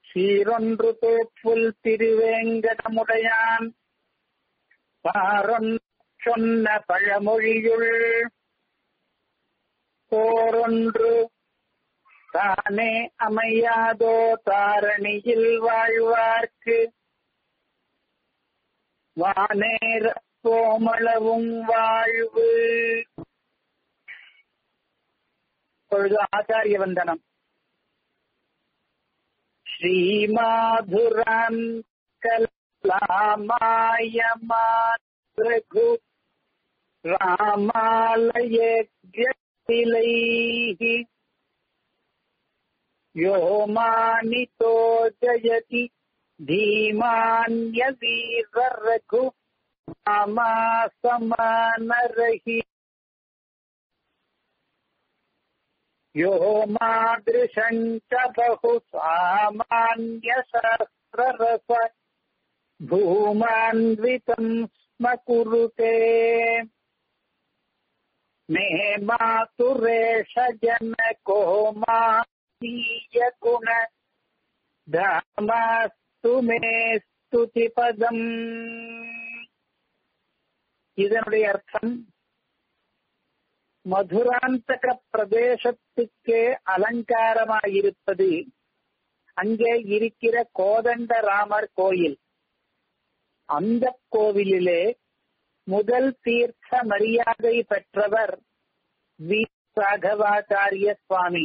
சீரொன்று தோப்புல் திருவேங்கடமுடையான் பாரொன் சொன்ன பழமொழியுள் போரொன்று தானே அமையாதோ தாரணியில் வாழ்வார்க்கு வானேர கோமளவும் வாழ்வு பொழுது ஆச்சாரிய வந்தனம் ஸ்ரீமாதுரான் கலாமாயமான் ரகு ராமாலயேலைः यो मानितो जयति धीमान्यवीररघु समासमानरहि यो मादृशम् च बहु सामान्यशास्त्ररस भूमान्वितम् स्म कुरुते मे मातुरेष जनको मानीयगुण धामास्तु मे ஸ்துதிபதம் இதனுடைய அர்த்தம் மதுராந்தக பிரதேசத்துக்கே அலங்காரமாயிருப்பது அங்கே இருக்கிற கோதண்டராமர் கோயில் அந்த கோவிலிலே முதல் தீர்த்த மரியாதை பெற்றவர் வி ராகவாச்சாரிய சுவாமி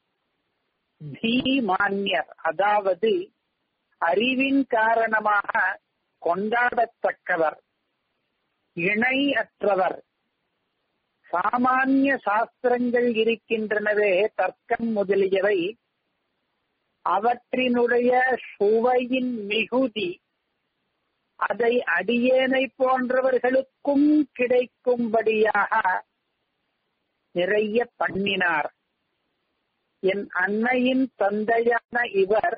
தீமான்யர் அதாவது அறிவின் காரணமாக கொண்டாடத்தக்கவர் இணை அற்றவர் சாமானிய சாஸ்திரங்கள் இருக்கின்றனவே தர்க்கம் முதலியவை அவற்றினுடைய சுவையின் மிகுதி அதை அடியேனை போன்றவர்களுக்கும் கிடைக்கும்படியாக நிறைய பண்ணினார் என் அன்னையின் தந்தையான இவர்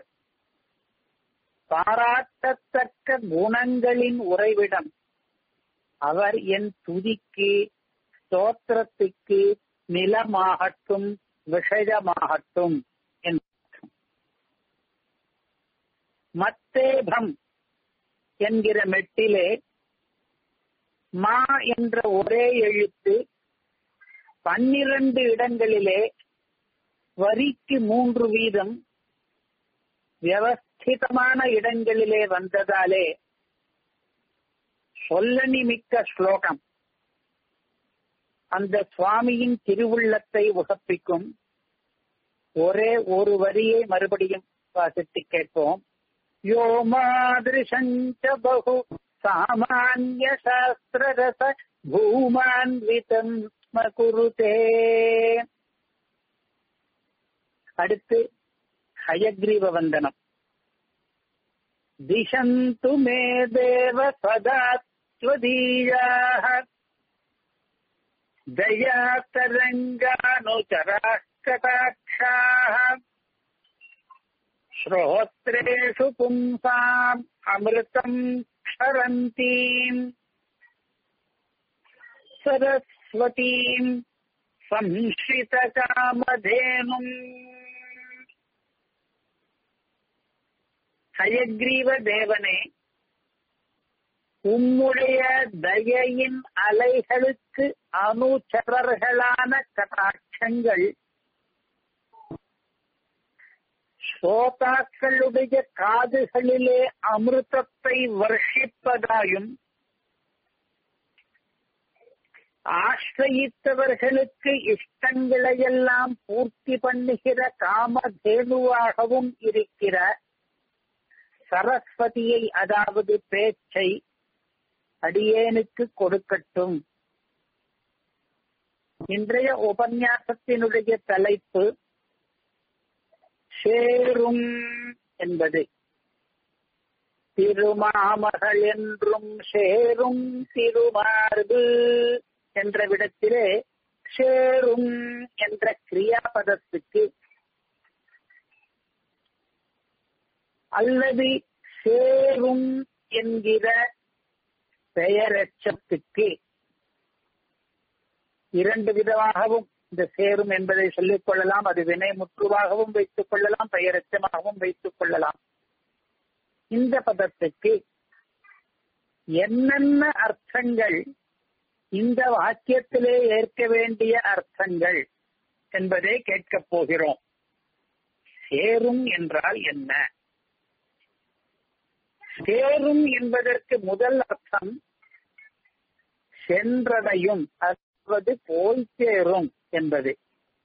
பாராட்டத்தக்க குணங்களின் உறைவிடம் அவர் என் துதிக்கு ஸ்தோத்திரத்துக்கு நிலமாகட்டும் விஷயமாகட்டும் மத்தேபம் என்கிற மெட்டிலே மா என்ற ஒரே எழுத்து பன்னிரண்டு இடங்களிலே வரிக்கு மூன்று வீதம் வியவஸ்திதமான இடங்களிலே வந்ததாலே சொல்லணி மிக்க ஸ்லோகம் அந்த சுவாமியின் திருவுள்ளத்தை உகப்பிக்கும் ஒரே ஒரு வரியை மறுபடியும் வாசித்து கேட்போம் யோ மாதிருஷஞ்ச பகு சாமானிய சாஸ்திரரச பூமான்விதம் ஸ்ம குருதே அடுத்து ஹயக்ரீவ வந்தனம் திசந்து மே தேவ சதா ஸ்வதீயாः दयातरङ्गानुचराः कटाक्षाः श्रोत्रेषु पुंसाम् अमृतम् क्षरन्तीम् सरस्वतीम् संश्रितकामधेनुम् ஹயக்ரீவ தேவனே உம்முடைய தயையின் அலைகளுக்கு அனுச்சரர்களான கட்டாட்சங்கள் சோதாக்களுடைய காதுகளிலே அமிர்தத்தை வர்ஷிப்பதாயும் ஆசிரயித்தவர்களுக்கு இஷ்டங்களையெல்லாம் பூர்த்தி பண்ணுகிற காமதேனுவாகவும் இருக்கிற சரஸ்வதியை அதாவது பேச்சை அடியேனுக்கு கொடுக்கட்டும் இன்றைய உபன்யாசத்தினுடைய தலைப்பு சேரும் என்பது திருமாமகள் என்றும் சேரும் திருமார்பு என்ற விடத்திலே சேரும் என்ற கிரியாபதத்துக்கு அல்லது சேரும் என்கிற பெயரெச்சத்துக்கு இரண்டு விதமாகவும் இந்த சேரும் என்பதை சொல்லிக் கொள்ளலாம் அது வினை முற்றுவாகவும் வைத்துக் கொள்ளலாம் பெயரெச்சமாகவும் வைத்துக் கொள்ளலாம் இந்த பதத்துக்கு என்னென்ன அர்த்தங்கள் இந்த வாக்கியத்திலே ஏற்க வேண்டிய அர்த்தங்கள் என்பதை கேட்கப் போகிறோம் சேரும் என்றால் என்ன சேரும் என்பதற்கு முதல் அர்த்தம் சென்றடையும் அதாவது போய் சேரும் என்பது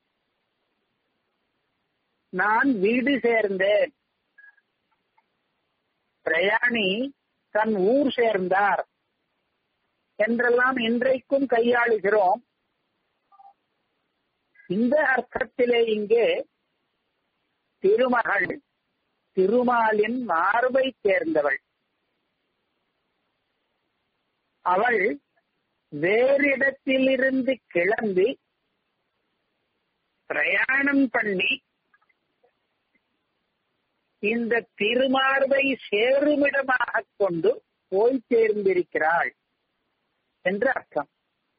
நான் வீடு சேர்ந்தேன் பிரயாணி தன் ஊர் சேர்ந்தார் என்றெல்லாம் இன்றைக்கும் கையாளுகிறோம் இந்த அர்த்தத்திலே இங்கே திருமகள் திருமாலின் மார்பை சேர்ந்தவள் அவள் வேறிடத்திலிருந்து கிளம்பி பிரயாணம் பண்ணி இந்த திருமார்பை சேருமிடமாக கொண்டு போய் சேர்ந்திருக்கிறாள் என்று அர்த்தம்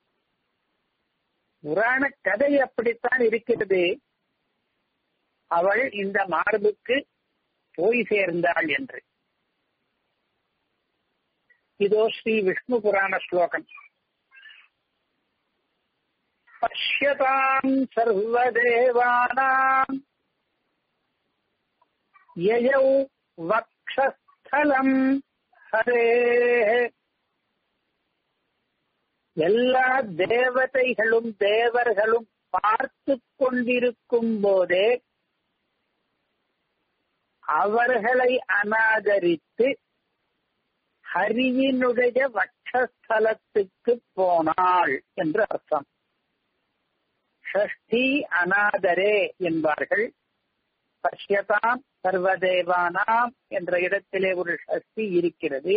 புராண கதை அப்படித்தான் இருக்கிறது அவள் இந்த மார்புக்கு போய் சேர்ந்தாள் என்று இதோ ஸ்ரீ விஷ்ணு புராண ஸ்லோகம் பஷ்யதாம் சர்வதேவானாம் யயௌ வக்ஷஸ்தலம் ஹரே எல்லா தேவதைகளும் தேவர்களும் பார்த்து கொண்டிருக்கும் போதே அவர்களை அநாதரித்து ஹரியினுடைய வட்சஸ்தலத்துக்கு போனாள் என்று அர்த்தம் ஷஷ்டி அநாதரே என்பார்கள் பஷ்யதாம் சர்வதேவானாம் என்ற இடத்திலே ஒரு ஷஷ்டி இருக்கிறது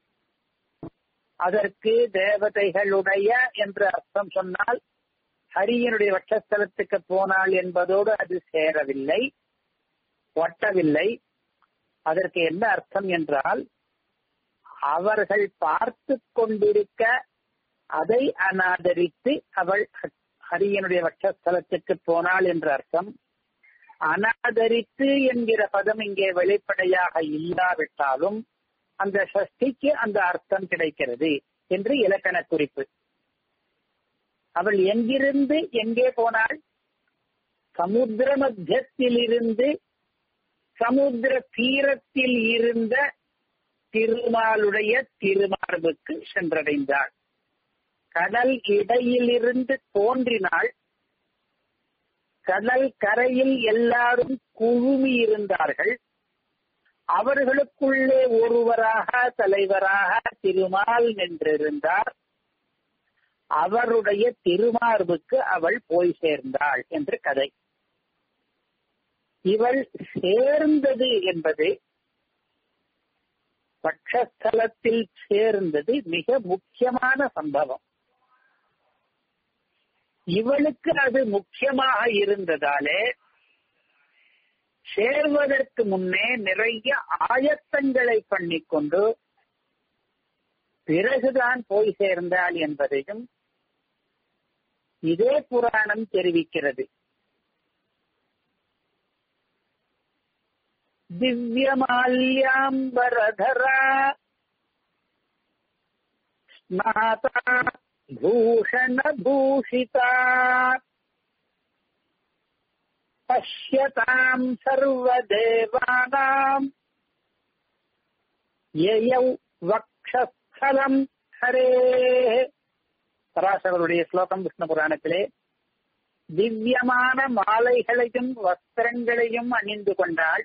அதற்கு தேவதைகளுடைய என்று அர்த்தம் சொன்னால் ஹரியனுடைய வட்சஸ்தலத்துக்கு போனாள் என்பதோடு அது சேரவில்லை ஒட்டவில்லை அதற்கு என்ன அர்த்தம் என்றால் அவர்கள் பார்த்து கொண்டிருக்க அதை அநாதரித்து அவள் ஹரியனுடைய வட்சஸ்தலத்துக்கு போனாள் என்ற அர்த்தம் அநாதரித்து என்கிற பதம் இங்கே வெளிப்படையாக இல்லாவிட்டாலும் அந்த சஷ்டிக்கு அந்த அர்த்தம் கிடைக்கிறது என்று இலக்கண குறிப்பு அவள் எங்கிருந்து எங்கே போனாள் சமுத்திர மத்தியத்திலிருந்து சமுத்திர தீரத்தில் இருந்த திருமாலுடைய திருமார்புக்கு சென்றடைந்தாள் கடல் இடையிலிருந்து தோன்றினாள் கடல் கரையில் எல்லாரும் குழுமி இருந்தார்கள் அவர்களுக்குள்ளே ஒருவராக தலைவராக திருமால் நின்றிருந்தார் அவருடைய திருமார்புக்கு அவள் போய் சேர்ந்தாள் என்று கதை இவள் சேர்ந்தது என்பது பட்சஸ்தலத்தில் சேர்ந்தது மிக முக்கியமான சம்பவம் இவளுக்கு அது முக்கியமாக இருந்ததாலே சேர்வதற்கு முன்னே நிறைய ஆயத்தங்களை பண்ணிக்கொண்டு பிறகுதான் போய் சேர்ந்தாள் என்பதையும் இதே புராணம் தெரிவிக்கிறது திவ்யமால்யாம்பரதரா ஸ்நாதா பூஷணபூஷிதா பஷ்யதாம் சர்வதேவானாம் யயௌ வக்ஷஸ்தலம் ஹரே பராசரருடைய ஸ்லோகம் விஷ்ணு புராணத்திலே திவ்யமான மாலைகளையும் வஸ்திரங்களையும் அணிந்து கொண்டாள்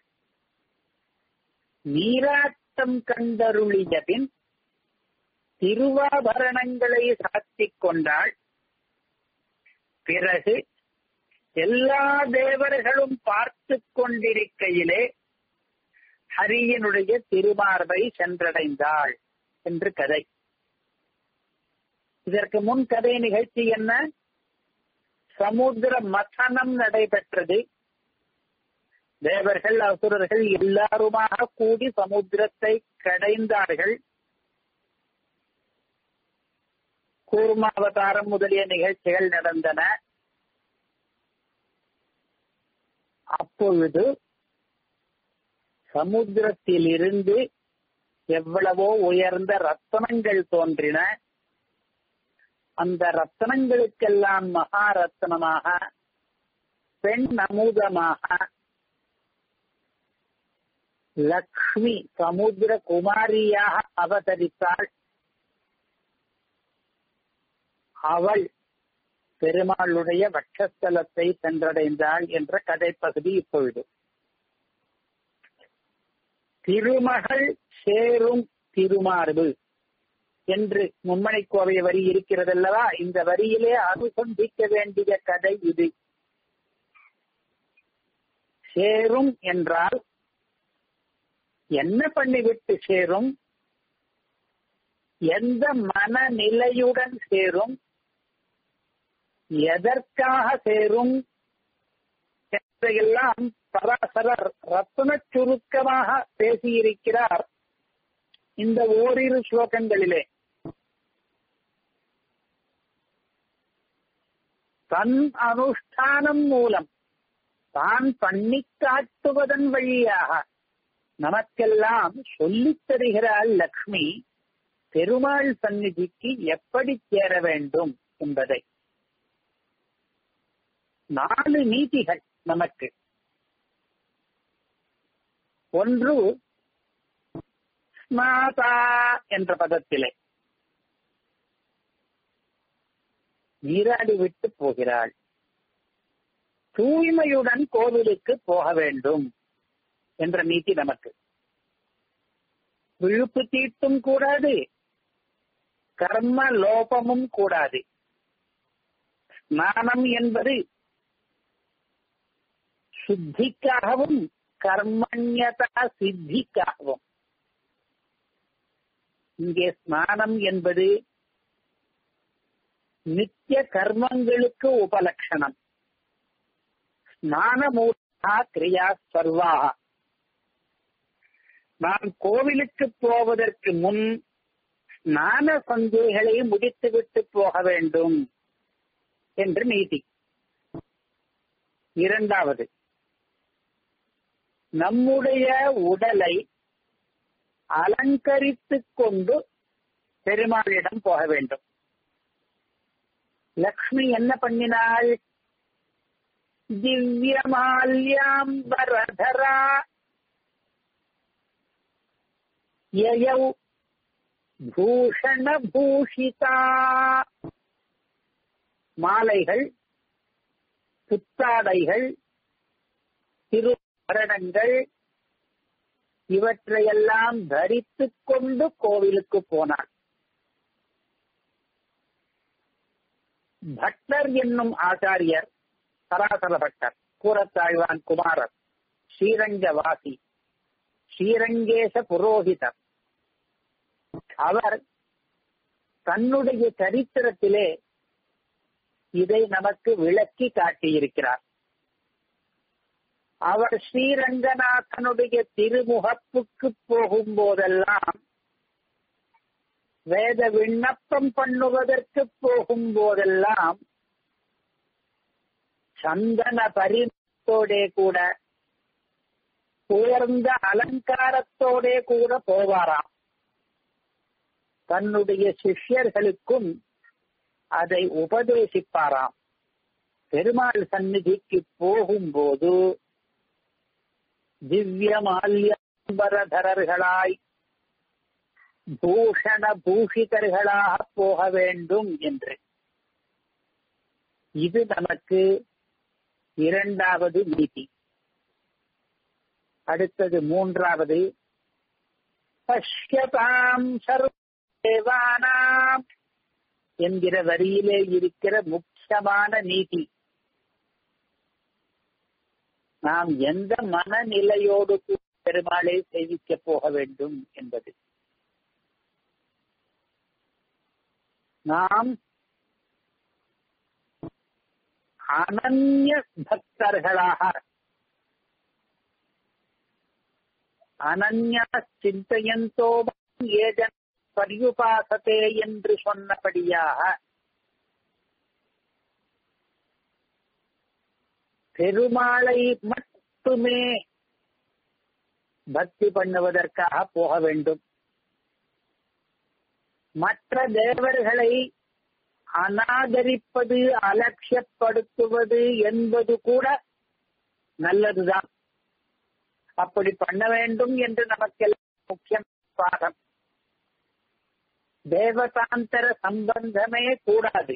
நீராட்டம் கண்டருளிய பின் திருவாபரணங்களை சாத்திக் கொண்டாள் பிறகு எல்லா தேவர்களும் பார்த்து கொண்டிருக்கையிலே ஹரியனுடைய திருமார்பை சென்றடைந்தாள் என்று கதை இதற்கு முன் கதை நிகழ்ச்சி என்ன சமுத்திர மதனம் நடைபெற்றது தேவர்கள் அசுரர்கள் எல்லாருமாக கூடி சமுத்திரத்தை கடைந்தார்கள் கூர்மாவதாரம் முதலிய நிகழ்ச்சிகள் நடந்தன அப்பொழுது சமுத்திரத்திலிருந்து எவ்வளவோ உயர்ந்த ரத்தனங்கள் தோன்றின அந்த ரத்தனங்களுக்கெல்லாம் மகாரத்னமாக பெண் அமுதமாக லக்ஷ்மி சமுத்திர குமாரியாக அவதரித்தாள் அவள் பெருமாளுடைய வட்சஸ்தலத்தை சென்றடைந்தாள் என்ற கதைப்பகுதி இப்பொழுது திருமகள் சேரும் திருமார்பு என்று மும்மனை கோவை வரி இருக்கிறதல்லவா இந்த வரியிலே அனுசந்திக்க வேண்டிய கதை இது சேரும் என்றால் என்ன பண்ணிவிட்டு சேரும் எந்த மனநிலையுடன் சேரும் எதற்காக சேரும் என்பதையெல்லாம் பராசரர் ரத்ன சுருக்கமாக பேசியிருக்கிறார் இந்த ஓரிரு ஸ்லோகங்களிலே தன் அனுஷ்டானம் மூலம் தான் பண்ணி காட்டுவதன் வழியாக நமக்கெல்லாம் சொல்லித் தருகிறாள் லக்ஷ்மி பெருமாள் சந்நிதிக்கு எப்படி சேர வேண்டும் என்பதை நாலு நீதிகள் நமக்கு ஒன்று ஸ்நாதா என்ற பதத்திலே நீராடி விட்டு போகிறாள் தூய்மையுடன் கோவிலுக்கு போக வேண்டும் என்ற நீதி நமக்கு விழுப்பு தீட்டும் கூடாது கர்ம லோபமும் கூடாது ஸ்நானம் என்பது சுத்திக்காகவும் கர்மண்யதா சித்திக்காகவும் இங்கே ஸ்நானம் என்பது நித்திய கர்மங்களுக்கு உபலட்சணம் ஸ்நானமூர்த்தா கிரியா சர்வாக நான் கோவிலுக்கு போவதற்கு முன் ஸ்நான சந்தைகளை முடித்துவிட்டு போக வேண்டும் என்று நீதி இரண்டாவது நம்முடைய உடலை அலங்கரித்துக் கொண்டு பெருமாளிடம் போக வேண்டும் லக்ஷ்மி என்ன பண்ணினாள் திவ்யமால்யாம்பரதரா யயௌ பூஷண பூஷிதா மாலைகள் புத்தாடைகள் திருமரணங்கள் இவற்றையெல்லாம் தரித்துக் கொண்டு கோவிலுக்கு போனார் பட்டர் என்னும் ஆச்சாரியர் சராசர பட்டர் கூரத்தாழ்வான் குமாரர் ஸ்ரீரங்கவாசி ஸ்ரீரங்கேச புரோகிதர் அவர் தன்னுடைய சரித்திரத்திலே இதை நமக்கு விளக்கி காட்டியிருக்கிறார் அவர் ஸ்ரீரங்கநாதனுடைய திருமுகப்புக்கு போகும் போதெல்லாம் வேத விண்ணப்பம் பண்ணுவதற்கு போகும் போதெல்லாம் சந்தன பரிமத்தோடே கூட உயர்ந்த அலங்காரத்தோடே கூட போவாராம் தன்னுடைய சிஷ்யர்களுக்கும் அதை உபதேசிப்பாராம் பெருமாள் சந்நிதிக்கு போகும்போது திவ்ய மால்யம்பரதரர்களாய் பூஷண பூஷிதர்களாக போக வேண்டும் என்று இது நமக்கு இரண்டாவது நீதி அடுத்தது மூன்றாவது பஷ்யதாம் சர்வேவானாம் என்கிற வரியிலே இருக்கிற முக்கியமான நீதி நாம் எந்த மனநிலையோடு பெருமாளை சேவிக்க போக வேண்டும் என்பது நாம் அனன்ய பக்தர்களாக அனன்யா சிந்தையந்தோ ஏஜன் பரியுபாசத்தே என்று சொன்னபடியாக பெருமாளை மட்டுமே பக்தி பண்ணுவதற்காக போக வேண்டும் மற்ற தேவர்களை அனாதரிப்பது அலட்சியப்படுத்துவது என்பது கூட நல்லதுதான் அப்படி பண்ண வேண்டும் என்று நமக்கெல்லாம் முக்கியம் பாடம் தேவதாந்தர சம்பந்தமே கூடாது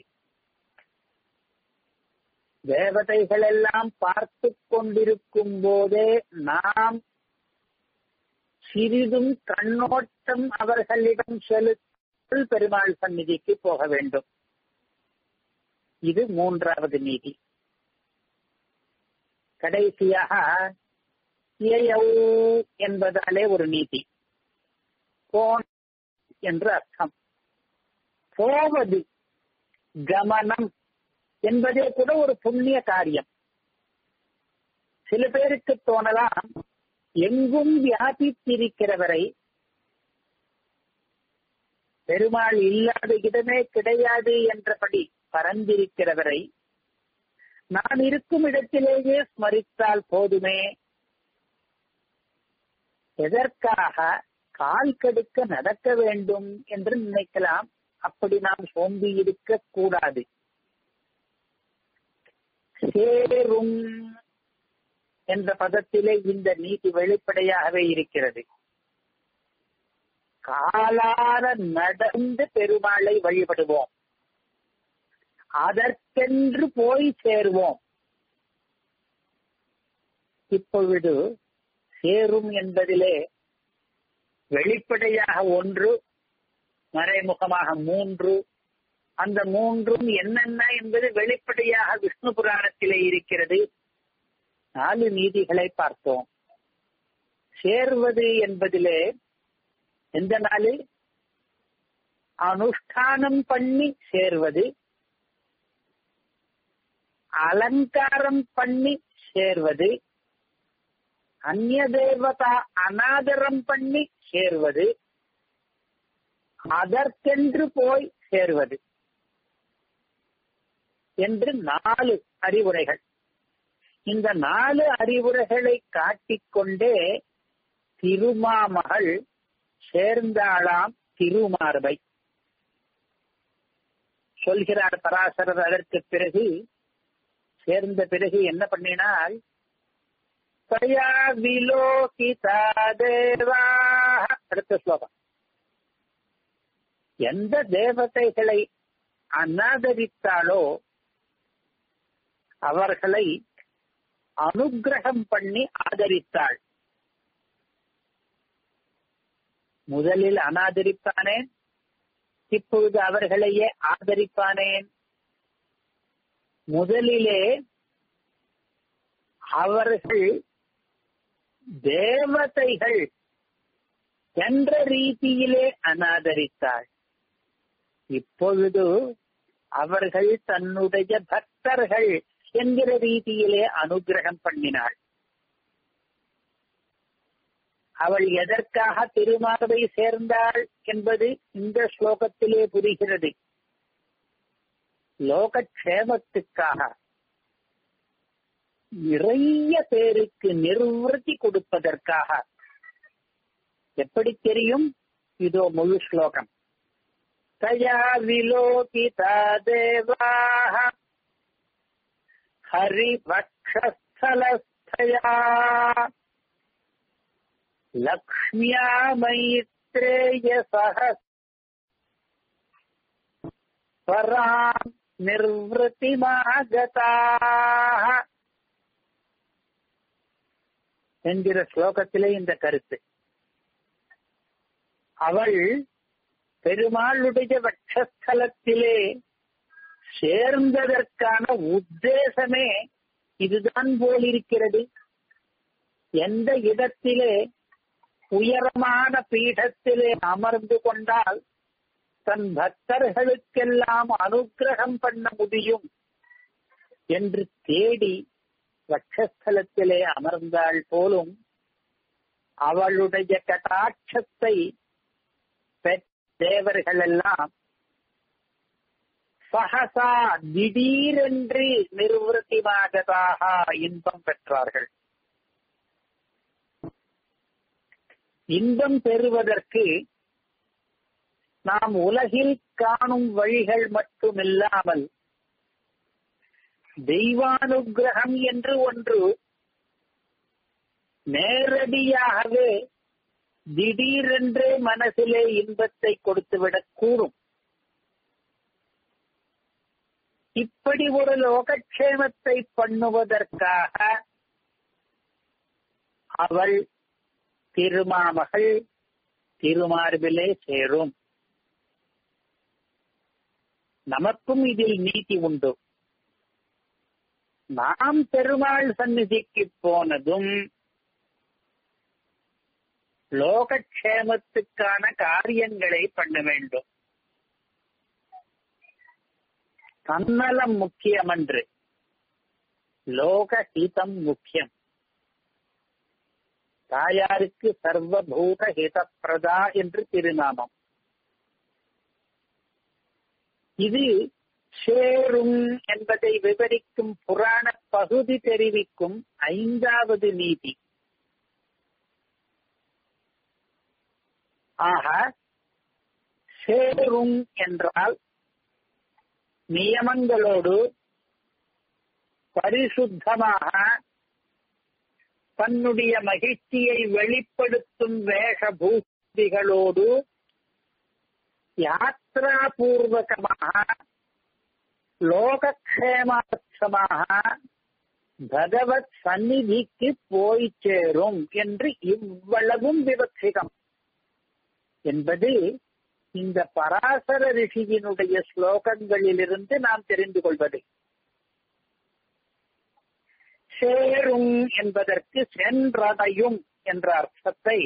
தேவதைகள் எல்லாம் பார்த்து கொண்டிருக்கும் போதே நாம் சிறிதும் கண்ணோட்டம் அவர்களிடம் செலுத்தல் பெருமாள் சந்நிதிக்கு போக வேண்டும் இது மூன்றாவது நீதி கடைசியாக என்பதாலே ஒரு நீதி போன் என்று அர்த்தம் போவது கமனம் என்பதே கூட ஒரு புண்ணிய காரியம் சில பேருக்கு தோணலாம் எங்கும் வியாபித்திருக்கிறவரை பெருமாள் இல்லாத இடமே கிடையாது என்றபடி பறந்திருக்கிறவரை நான் இருக்கும் இடத்திலேயே ஸ்மரித்தால் போதுமே எதற்காக கால் கடுக்க நடக்க வேண்டும் என்று நினைக்கலாம் அப்படி நாம் சோம்பி இருக்க கூடாது சேரும் என்ற பதத்திலே இந்த நீதி வெளிப்படையாகவே இருக்கிறது காலார நடந்து பெருமாளை வழிபடுவோம் அதற்கென்று போய் சேருவோம் இப்பொழுது சேரும் என்பதிலே வெளிப்படையாக ஒன்று மறைமுகமாக மூன்று அந்த மூன்றும் என்னென்ன என்பது வெளிப்படையாக விஷ்ணு புராணத்திலே இருக்கிறது நாலு நீதிகளை பார்த்தோம் சேர்வது என்பதிலே எந்த நாள் அனுஷ்டானம் பண்ணி சேர்வது அலங்காரம் பண்ணி சேர்வது அந்நிய தேவதா அனாதரம் பண்ணி சேர்வது அதற்கென்று போய் சேர்வது என்று நாலு அறிவுரைகள் இந்த நாலு அறிவுரைகளை காட்டிக்கொண்டே திருமாமகள் சேர்ந்தாளாம் திருமார்பை சொல்கிறார் பராசரர் அதற்கு பிறகு சேர்ந்த பிறகு என்ன பண்ணினால் தயா விலோகிதா தேவா அடுத்த ஸ்லோகம் எந்த தேவதைகளை அநாதரித்தாலோ அவர்களை அனுகிரகம் பண்ணி ஆதரித்தாள் முதலில் அனாதரிப்பானேன் இப்பொழுது அவர்களையே ஆதரிப்பானேன் முதலிலே அவர்கள் தேவதைகள் என்ற ரீதியிலே அனாதரித்தாள் இப்பொழுது அவர்கள் தன்னுடைய பக்தர்கள் என்கிற ரீதியிலே அனுகிரகம் பண்ணினாள் அவள் எதற்காக திருமாவை சேர்ந்தாள் என்பது இந்த ஸ்லோகத்திலே புரிகிறது லோகக்ஷேமத்துக்காக நிறைய பேருக்கு நிர்வൃத்தி கொடுப்பதற்காக எப்படி தெரியும் இதோ முழு ஸ்லோகம் தயா விலோகிதா தேவாக ஹரிவக்ஷஸ்தலஸ்தயா லக்ஷ்மியா மைத்ரேய சக பராம் நிர்வൃத்திமாகதாக என்கிற ஸ்லோகத்திலே இந்த கருத்து அவள் பெருமாளுடைய வட்சஸ்தலத்திலே சேர்ந்ததற்கான உத்தேசமே இதுதான் போல் இருக்கிறது எந்த இடத்திலே உயரமான பீடத்திலே அமர்ந்து கொண்டால் தன் பக்தர்களுக்கெல்லாம் அனுகிரகம் பண்ண முடியும் என்று தேடி வட்சஸ்தலத்திலே அமர்ந்தாள் போலும் அவளுடைய கட்டாட்சத்தை தேவர்கள் எல்லாம் சகசா திடீரென்று நிர்வൃத்திமாகதாக இன்பம் பெற்றார்கள் இன்பம் பெறுவதற்கு நாம் உலகில் காணும் வழிகள் மட்டுமில்லாமல் தெய்வானுகிரகம் என்று ஒன்று நேரடியாகவே திடீரென்றே மனசிலே இன்பத்தை கொடுத்துவிடக் கூடும் இப்படி ஒரு லோகக்ஷேமத்தை பண்ணுவதற்காக அவள் திருமாமகள் திருமார்பிலே சேரும் நமக்கும் இதில் நீதி உண்டு நாம் பெருமாள் சந்நிதிக்கு போனதும் லோகக்ஷேமத்துக்கான காரியங்களை பண்ண வேண்டும் தன்னலம் முக்கியமன்று லோகஹிதம் முக்கியம் தாயாருக்கு சர்வபூத ஹிதப்பிரதா என்று திருநாமம் இது சேரும் என்பதை விவரிக்கும் புராண பகுதி தெரிவிக்கும் ஐந்தாவது நீதி ஆக சேரும் என்றால் நியமங்களோடு பரிசுத்தமாக தன்னுடைய மகிழ்ச்சியை வெளிப்படுத்தும் வேஷபூதிகளோடு யாத்ரா பூர்வகமாக லோகக்ஷேமாட்சமாக பகவத் சந்நிதிக்கு போய் சேரும் என்று இவ்வளவும் விவக்ஷிகம் என்பது இந்த பராசர ரிஷியினுடைய ஸ்லோகங்களிலிருந்து நாம் தெரிந்து கொள்வது சேரும் என்பதற்கு சென்றடையும் என்ற அர்த்தத்தை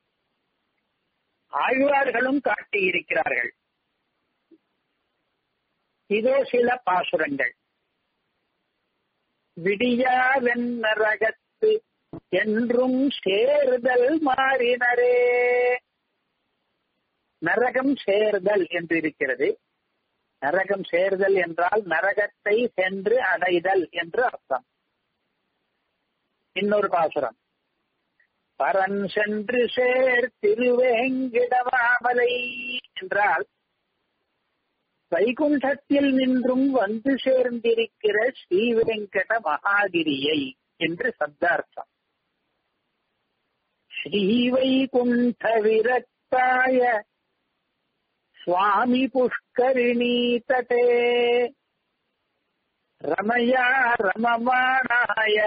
ஆழ்வார்களும் காட்டியிருக்கிறார்கள் இதோ சில பாசுரங்கள் விடியா வெண்ணரகத்து என்றும் சேர்தல் மாறினரே நரகம் சேர்தல் என்று இருக்கிறது நரகம் சேர்தல் என்றால் நரகத்தை சென்று அடைதல் என்று அர்த்தம் இன்னொரு பாசுரம் பரன் சென்று சேர் திருவேங்கிடவாமலை என்றால் வைகுண்டத்தில் நின்றும் வந்து சேர்ந்திருக்கிற ஸ்ரீவேங்கட மகாகிரியை என்று சப்தார்த்தம் ஸ்ரீவைகுண்ட விரக்தாய சுவாமி புஷ்கரிணீ தட்டே ரமயா ரமமானாய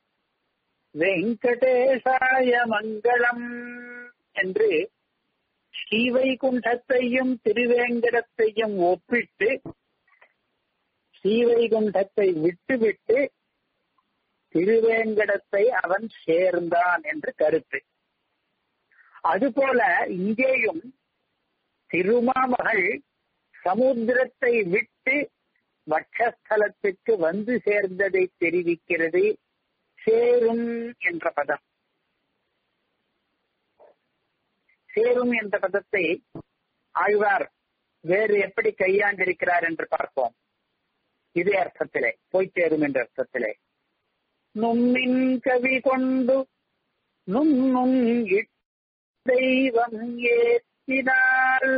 வெங்கடேசாய மங்களம் என்று ஸ்ரீவைகுண்டத்தையும் திருவேங்கடத்தையும் ஒப்பிட்டு ஸ்ரீவைகுண்டத்தை விட்டுவிட்டு திருவேங்கடத்தை அவன் சேர்ந்தான் என்று கருத்து அதுபோல இங்கேயும் திருமாமகள் சமுத்திரத்தை விட்டு வட்சஸ்தலத்துக்கு வந்து சேர்ந்ததை தெரிவிக்கிறது சேரும் என்ற பதம் சேரும் என்ற பதத்தை ஆழ்வார் வேறு எப்படி கையாண்டிருக்கிறார் என்று பார்ப்போம் இதே அர்த்தத்திலே போய் சேரும் என்ற அர்த்தத்திலே நுண்ணின் கவி கொண்டு நுண்ணும் தெய்வம் ஏற்றினாள்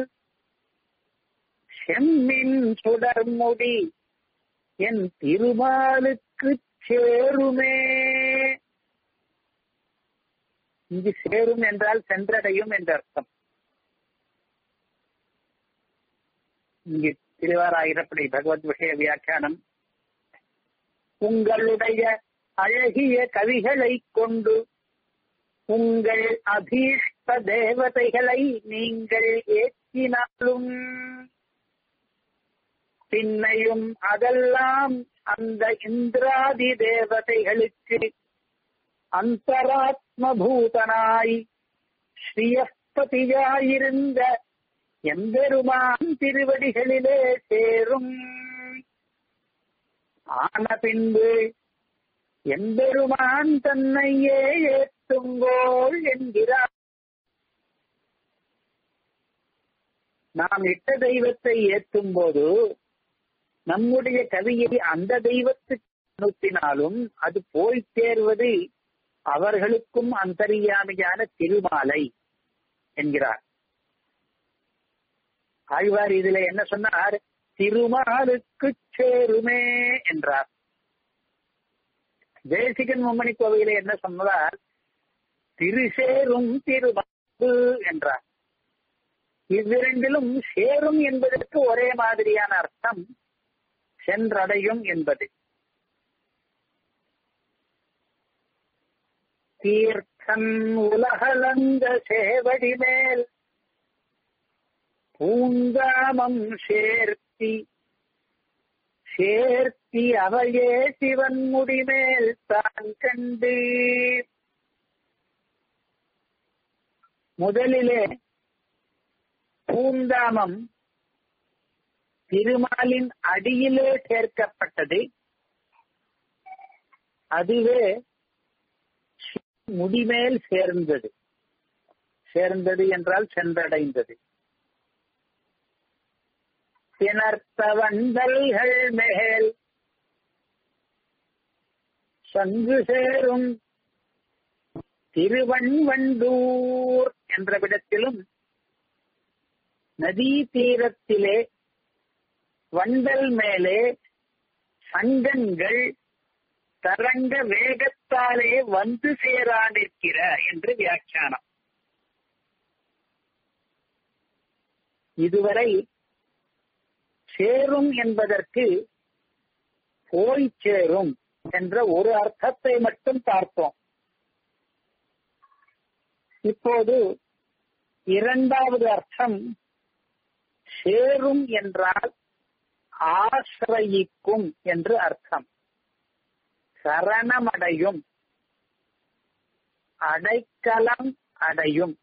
செம்மின் சுடர்முடி என் திருமாலுக்கு சேருமே இங்கு சேரும் என்றால் சென்றடையும் என்ற அர்த்தம் இங்கு திருவாராயிரப்படி பகவத் விஷய வியாக்கியானம் உங்களுடைய அழகிய கவிகளை கொண்டு உங்கள் அபீஷ்ட தேவதைகளை நீங்கள் ஏற்றினாலும் பின்னையும் அதெல்லாம் அந்த இந்திராதி தேவதைகளுக்கு அந்தராத்மபூதனாய் ஸ்ரீயப்பதியாயிருந்த எம்பெருமான் திருவடிகளிலே சேரும் ஆன பின்பு எம்பெருமான் தன்னையே ஏற்றுங்கோள் என்கிறார் நாம் இட்ட தெய்வத்தை ஏற்றும் போது நம்முடைய கவியை அந்த தெய்வத்துக்கு அனுப்பினாலும் அது போய் சேர்வது அவர்களுக்கும் அந்தரியாமையான திருமாலை என்கிறார் ஆழ்வார் இதுல என்ன சொன்னார் திருமாலுக்கு சேருமே என்றார் தேசிகன் மும்மணி கோவில என்ன சொன்னதால் திருசேரும் திருமாலு என்றார் இவ்விரண்டிலும் சேரும் என்பதற்கு ஒரே மாதிரியான அர்த்தம் சென்றடையும் என்பது தீர்த்தன் உலகளந்த சேவடி மேல் பூங்காமம் சேர்த்தி சேர்த்தி அவையே சிவன் முடிமேல் தான் கண்டு முதலிலே பூந்தாமம் திருமாலின் அடியிலே சேர்க்கப்பட்டது அதுவே முடிமேல் சேர்ந்தது சேர்ந்தது என்றால் சென்றடைந்தது திணர்த்த வண்டல்கள் மேல் சங்கு சேரும் திருவண்வண்டூர் என்ற விடத்திலும் நதி தீரத்திலே வண்டல் மேலே சங்கங்கள் தரங்க வேகத்தாலே வந்து சேரானிருக்கிற என்று வியாக்கியானம் இதுவரை சேரும் என்பதற்கு போய் சேரும் என்ற ஒரு அர்த்தத்தை மட்டும் பார்த்தோம் இப்போது இரண்டாவது அர்த்தம் சேரும் என்றால் ஆசிரயிக்கும் என்று அர்த்தம் சரணமடையும் அடைக்கலம் அடையும்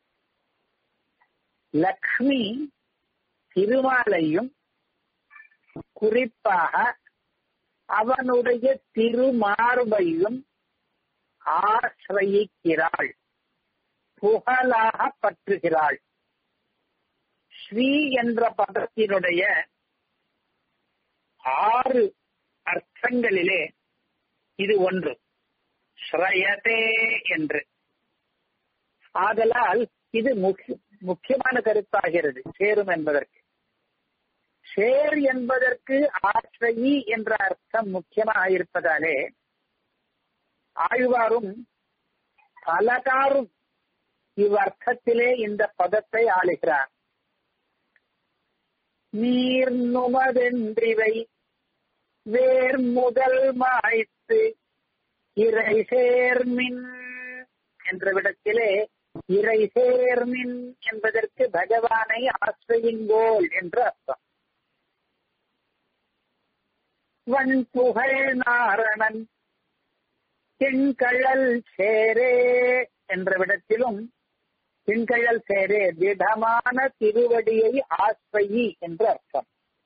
லக்ஷ்மி திருமாலையும் குறிப்பாக அவனுடைய திருமார்பையும் ஆசிரயிக்கிறாள் புகழாக பற்றுகிறாள் ஸ்ரீ என்ற பதத்தினுடைய ஆறு அர்த்தங்களிலே இது ஒன்று ஸ்ரயதே என்று ஆதலால் இது முக்கியமான கருத்தாகிறது சேரும் என்பதற்கு சேர் என்பதற்கு ஆசிரயி என்ற அர்த்தம் முக்கியமாக இருப்பதாலே ஆழ்வாரும் பலகாரும் இவ்வர்த்தத்திலே இந்த பதத்தை ஆளுகிறார் நீர் நுமதென்றிவை வேர் முதல் மாய்த்து இறை சேர்மின் என்ற விடத்திலே இறை சேர்மின் என்பதற்கு பகவானை ஆசிரியுங்கோல் என்று அர்த்தம் வன் புகழ் நாரணன் தென்கழல் சேரே என்ற விடத்திலும் திண்கழல் சேரே திடமான திருவடியை ஆஸ்வயி என்று அர்த்தம்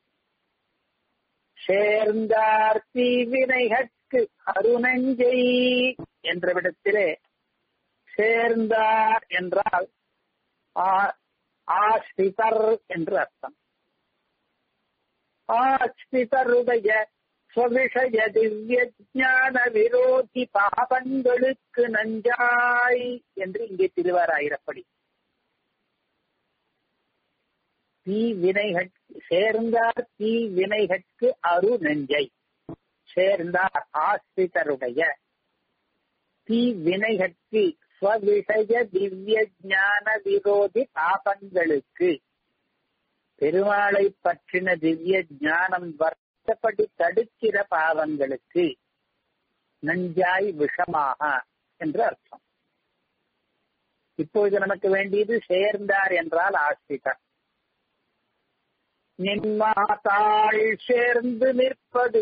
சேர்ந்தார் தீவினைகட்கு அருணஞ்சை என்ற விடத்திலே சேர்ந்தார் என்றால் ஆஸ்திதர் என்று அர்த்தம் ஆஸ்திதருடைய ஸ்வவிஷய திவ்ய ஜான விரோதி பாபங்களுக்கு நஞ்சாய் என்று இங்கே திருவாராயிரப்படி தீ வினைகட் சேர்ந்தார் தீ வினைகட்கு அரு நெஞ்சை சேர்ந்தார் ஆஸ்திதருடைய தீ வினைகட்கு ஸ்வவிஷய திவ்ய ஜான விரோதி பாபங்களுக்கு பெருமாளை பற்றின திவ்ய ஞானம் வருத்தப்படி தடுக்கிற பாவங்களுக்கு நஞ்சாய் விஷமாக என்று அர்த்தம் இப்பொழுது நமக்கு வேண்டியது சேர்ந்தார் என்றால் ஆசிரியர் நின்மாதாள் சேர்ந்து நிற்பது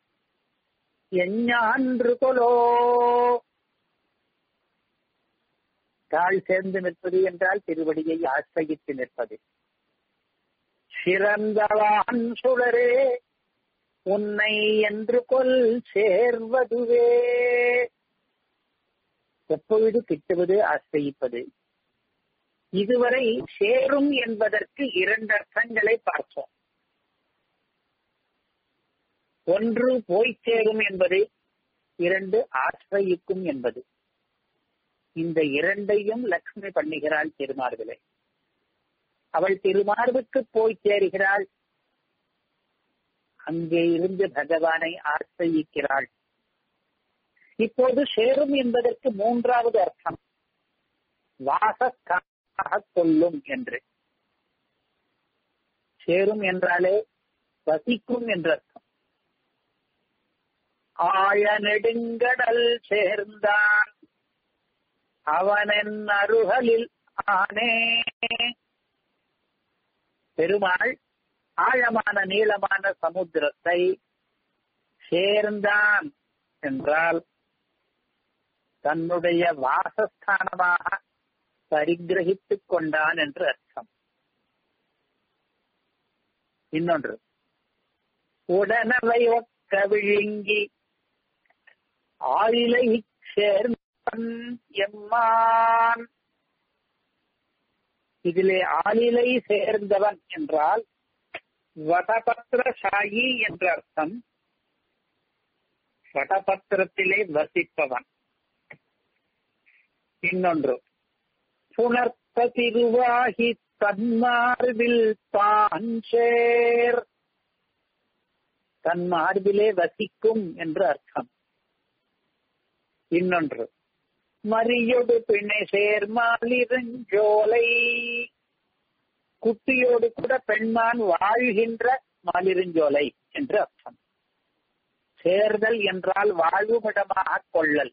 எஞ்ஞான்று கொலோ தாழ் சேர்ந்து நிற்பது என்றால் திருவடியை ஆசிரயித்து நிற்பது சிறந்தவான் சுடரே உன்னை என்று கொல் சேர்வதுவே எப்பொழுது கிட்டுவது ஆசிரியிப்பது இதுவரை சேரும் என்பதற்கு இரண்டு அர்த்தங்களை பார்த்தோம் ஒன்று போய் சேரும் என்பது இரண்டு ஆசிரயிக்கும் என்பது இந்த இரண்டையும் லக்ஷ்மி பண்ணுகிறாள் திருமார்களை அவள் திருமார்புக்கு போய் சேருகிறாள் அங்கே இருந்து பகவானை ஆசிரியிக்கிறாள் இப்போது சேரும் என்பதற்கு மூன்றாவது அர்த்தம் வாசஸ்தாக கொள்ளும் என்று சேரும் என்றாலே வசிக்கும் என்ற அர்த்தம் ஆழ நெடுங்கடல் சேர்ந்தான் அவனன் அருகலில் ஆனே பெருமாள் ஆழமான நீளமான சமுத்திரத்தை சேர்ந்தான் என்றால் தன்னுடைய வாசஸ்தானமாக பரிகிரகித்துக் கொண்டான் என்று அர்த்தம் இன்னொன்று உடனவை ஒக்க விழுங்கி ஆயிலை சேர்ந்தவன் எம்மான் இதிலே ஆளிலை சேர்ந்தவன் என்றால் வடபத்திரசாயி என்ற அர்த்தம் வடபத்திரத்திலே வசிப்பவன் இன்னொன்று புணர்த்த திருவாகி தன்மார்பில் பாஞ்சேர் தன் மார்பிலே வசிக்கும் என்று அர்த்தம் இன்னொன்று மரியொடு பிணை சேர்மாலிருஞ்சோலை குட்டியோடு கூட பெண்மான் வாழ்கின்ற மாலிருஞ்சோலை என்று அர்த்தம் சேர்தல் என்றால் வாழ்வுமிடமாக கொள்ளல்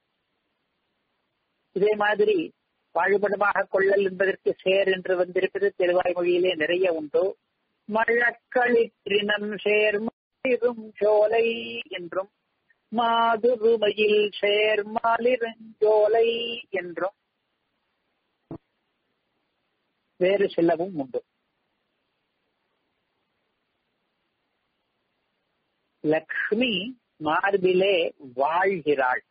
இதே மாதிரி வாழ்வுமிடமாக கொள்ளல் என்பதற்கு சேர் என்று வந்திருப்பது திருவாய் மொழியிலே நிறைய உண்டு மழக்களிற்றினம் சேர்மாலிரும் சோலை என்றும் மாதுருமையில் சேர்மாலிருஞ்சோலை என்றும் வேறு சிலவும் உண்டு லக்ஷ்மி மார்பிலே வாழ்கிறாள்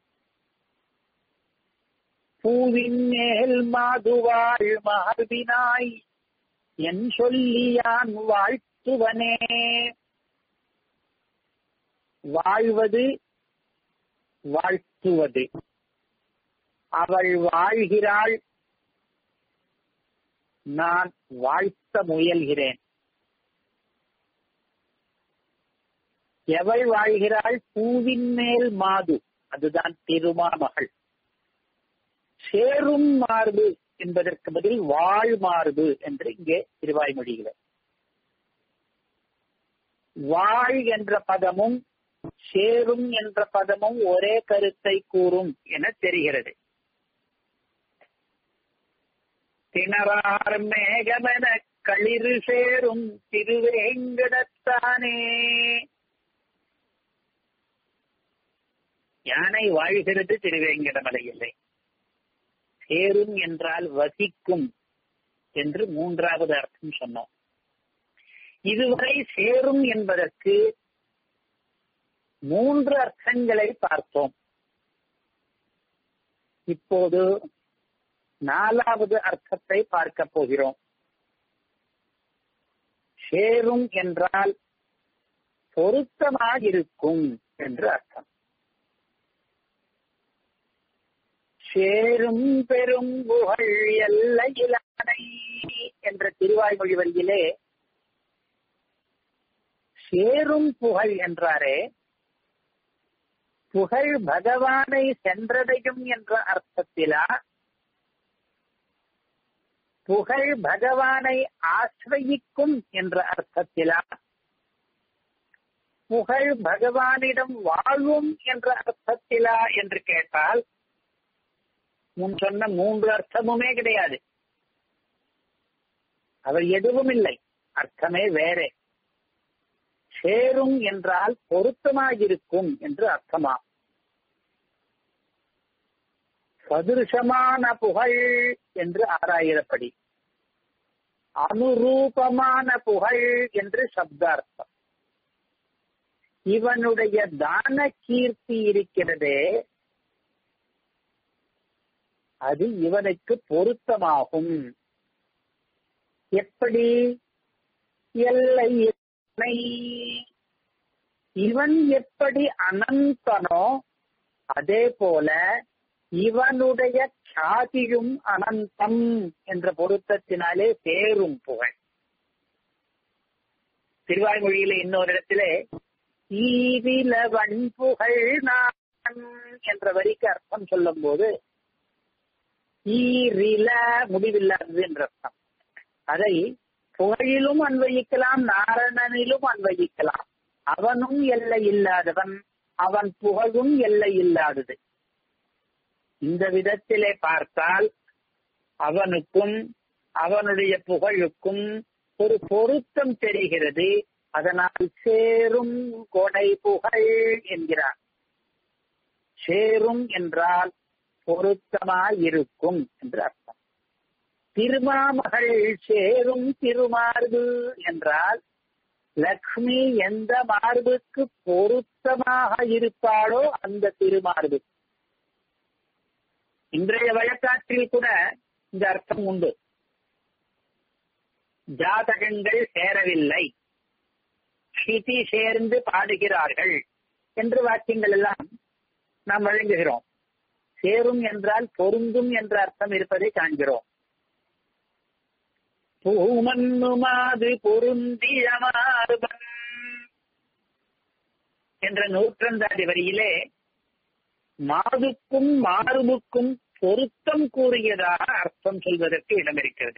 பூவின் மேல் மாதுவாள் மார்பினாய் என் சொல்லியான் வாழ்த்துவனே வாழ்வது வாழ்த்துவது அவள் வாழ்கிறாள் நான் வாழ்த்த முயல்கிறேன் எவள் வாழ்கிறாள் பூவின் மேல் மாது அதுதான் திருமாமகள் சேரும் மார்பு என்பதற்கு பதில் வாழ் மார்பு என்று இங்கே திருவாய்மொழிகிறார் வாழ் என்ற பதமும் சேரும் என்ற பதமும் ஒரே கருத்தை கூறும் என தெரிகிறது திணறார் மேகமென களிறு சேரும் திருவேங்கடத்தானே யானை வாழ்கிறது திருவேங்கடமலையில்லை சேரும் என்றால் வசிக்கும் என்று மூன்றாவது அர்த்தம் சொன்னோம் இதுவரை சேரும் என்பதற்கு மூன்று அர்த்தங்களை பார்த்தோம் இப்போது நாலாவது அர்த்தத்தை பார்க்க போகிறோம் சேரும் என்றால் பொருத்தமாக இருக்கும் என்று அர்த்தம் சேரும் பெரும் புகழ் எல்லையிலானை என்ற திருவாய்மொழி வரியிலே சேரும் புகழ் என்றாரே புகழ் பகவானை சென்றடையும் என்ற அர்த்தத்திலா புகழ் பகவானை ஆசிரயிக்கும் என்ற அர்த்தத்திலா புகழ் பகவானிடம் வாழும் என்ற அர்த்தத்திலா என்று கேட்டால் முன் சொன்ன மூன்று அர்த்தமுமே கிடையாது அவர் எதுவும் இல்லை அர்த்தமே வேறே சேரும் என்றால் பொருத்தமாயிருக்கும் என்று அர்த்தமா சதுருஷமான புகழ் என்று ஆராயிரப்படி அனுரூபமான புகழ் என்று சப்தார்த்தம் இவனுடைய தான கீர்த்தி இருக்கிறதே அது இவனுக்கு பொருத்தமாகும் எப்படி எல்லை இவன் எப்படி அனந்தனோ அதே போல இவனுடைய சாதியும் அனந்தம் என்ற பொருத்தத்தினாலே சேரும் புகழ் திருவாய்மொழியில இன்னொரு இடத்திலே ஈவில வன்புகழ் நான் என்ற வரிக்கு அர்த்தம் சொல்லும் போது ஈரில முடிவில்லாதது என்ற அர்த்தம் அதை புகழிலும் அன்வயிக்கலாம் நாரணனிலும் அன்வயிக்கலாம் அவனும் எல்லை இல்லாதவன் அவன் புகழும் எல்லை இல்லாதது இந்த விதத்திலே பார்த்தால் அவனுக்கும் அவனுடைய புகழுக்கும் ஒரு பொருத்தம் தெரிகிறது அதனால் சேரும் கொடை புகழ் என்கிறார் சேரும் என்றால் பொருத்தமாயிருக்கும் என்று அர்த்தம் திருமாமகள் சேரும் திருமார்பு என்றால் லக்ஷ்மி எந்த மார்புக்கு பொருத்தமாக இருப்பாளோ அந்த திருமார்பு இன்றைய வழக்காற்றில் கூட இந்த அர்த்தம் உண்டு ஜாதகங்கள் சேரவில்லை ஸ்ருதி சேர்ந்து பாடுகிறார்கள் என்று வாக்கியங்கள் எல்லாம் நாம் வழங்குகிறோம் சேரும் என்றால் பொருந்தும் என்ற அர்த்தம் இருப்பதை காண்கிறோம் பூமன்னுமாது பொருந்திய மார்பன் என்ற நூற்றந்தாதி வரியிலே மாதுக்கும் மார்புக்கும் பொருத்தம் கூறியதாக அர்த்தம் சொல்வதற்கு இடம் இருக்கிறது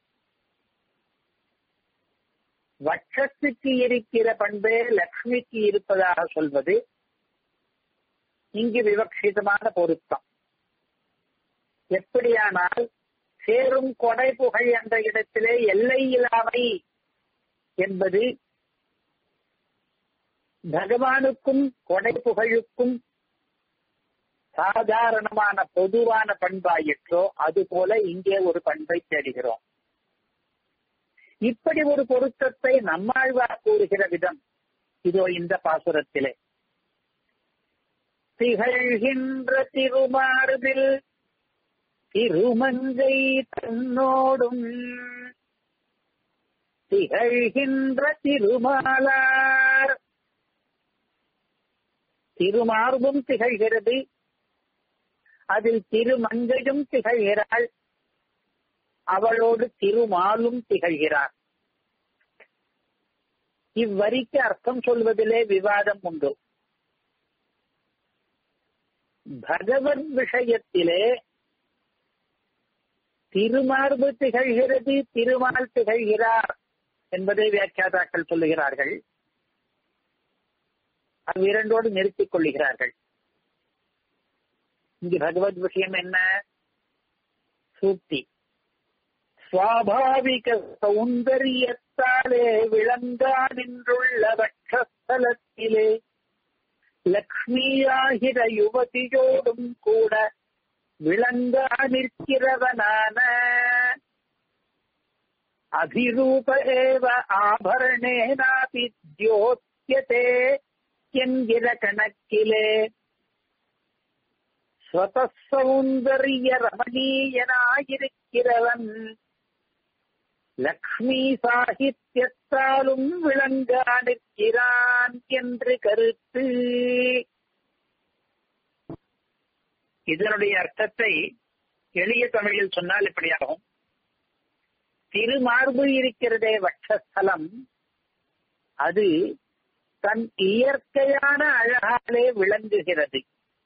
வட்சத்துக்கு இருக்கிற பண்பே லக்ஷ்மிக்கு இருப்பதாக சொல்வது இங்கு விவக்ஷிதமான பொருத்தம் எப்படியானால் சேரும் கொடை புகழ் என்ற இடத்திலே எல்லை இல்லாமை என்பது பகவானுக்கும் கொடை புகழுக்கும் சாதாரணமான பொதுவான பண்பாயிற்றோ அதுபோல இங்கே ஒரு பண்பை தேடுகிறோம் இப்படி ஒரு பொருத்தத்தை நம்மாழ்வார் கூறுகிற விதம் இதோ இந்த பாசுரத்திலே திகழ்கின்ற திருமார்பில் திருமங்கை தன்னோடும் திகழ்கின்ற திருமாலார் திருமார்பும் திகழ்கிறது அதில் திருமங்கையும் திகழ்கிறாள் அவளோடு திருமாலும் திகழ்கிறார் இவ்வரிக்கு அர்த்தம் சொல்வதிலே விவாதம் உண்டு பகவத் விஷயத்திலே திருமார்பு திகழ்கிறது திருமால் திகழ்கிறார் என்பதை வியாக்கியாதாக்கள் சொல்லுகிறார்கள் அவ்விரண்டோடு நிறுத்திக் கொள்ளுகிறார்கள் இங்கு பகவத் விஷயம் என்ன சூக்தி சுவாபாவிக சௌந்தரியத்தாலே விளங்கா நின்றுள்ள வட்சஸ்தலத்திலே லக்ஷ்மியாகிற யுவதியோடும் கூட விளங்கா நிற்கிறவனான அபிரூப ஏவ ஆபரணேனாபி தியோத்தியதே என்கிற கணக்கிலே ஸ்வதசௌந்தரிய ரமணீயனாயிருக்கிறவன் லக்ஷ்மி சாகித்யத்தாலும் விளங்கா நிற்கிறான் என்று கருத்து இதனுடைய அர்த்தத்தை எளிய தமிழில் சொன்னால் இப்படியாகும் திருமார்பு இருக்கிறதே வட்சஸ்தலம் அது தன் இயற்கையான அழகாலே விளங்குகிறது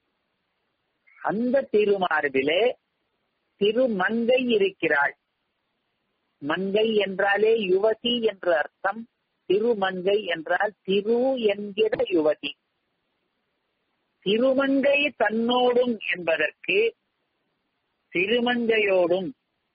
அந்த திருமார்பிலே திருமங்கை இருக்கிறாள் மங்கை என்றாலே யுவதி என்று அர்த்தம் திருமங்கை என்றால் திரு என்கிற யுவதி திருமங்கை தன்னோடும் என்பதற்கு திருமங்கையோடும்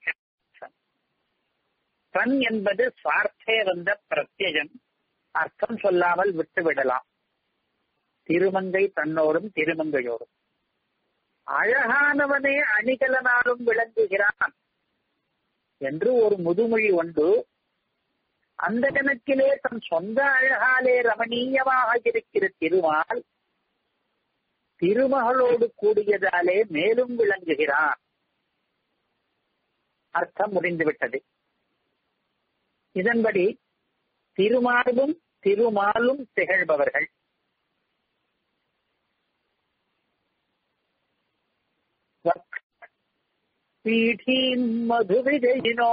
தன் என்பது சுவார்த்தே வந்த பிரத்யஜம் அர்த்தம் சொல்லாமல் விட்டுவிடலாம் திருமங்கை தன்னோடும் திருமங்கையோடும் அழகானவனே அணிகலனாலும் விளங்குகிறான் என்று ஒரு முதுமொழி உண்டு அந்த கணக்கிலே தன் சொந்த அழகாலே ரமணீயமாக இருக்கிற திருமால் திருமகளோடு கூடியதாலே மேலும் விளங்குகிறான் அர்த்தம் முடிந்துவிட்டது இதன்படி திருமார்பும் திருமாலும் திகழ்பவர்கள் பீடீம் மதுவிஜயினோ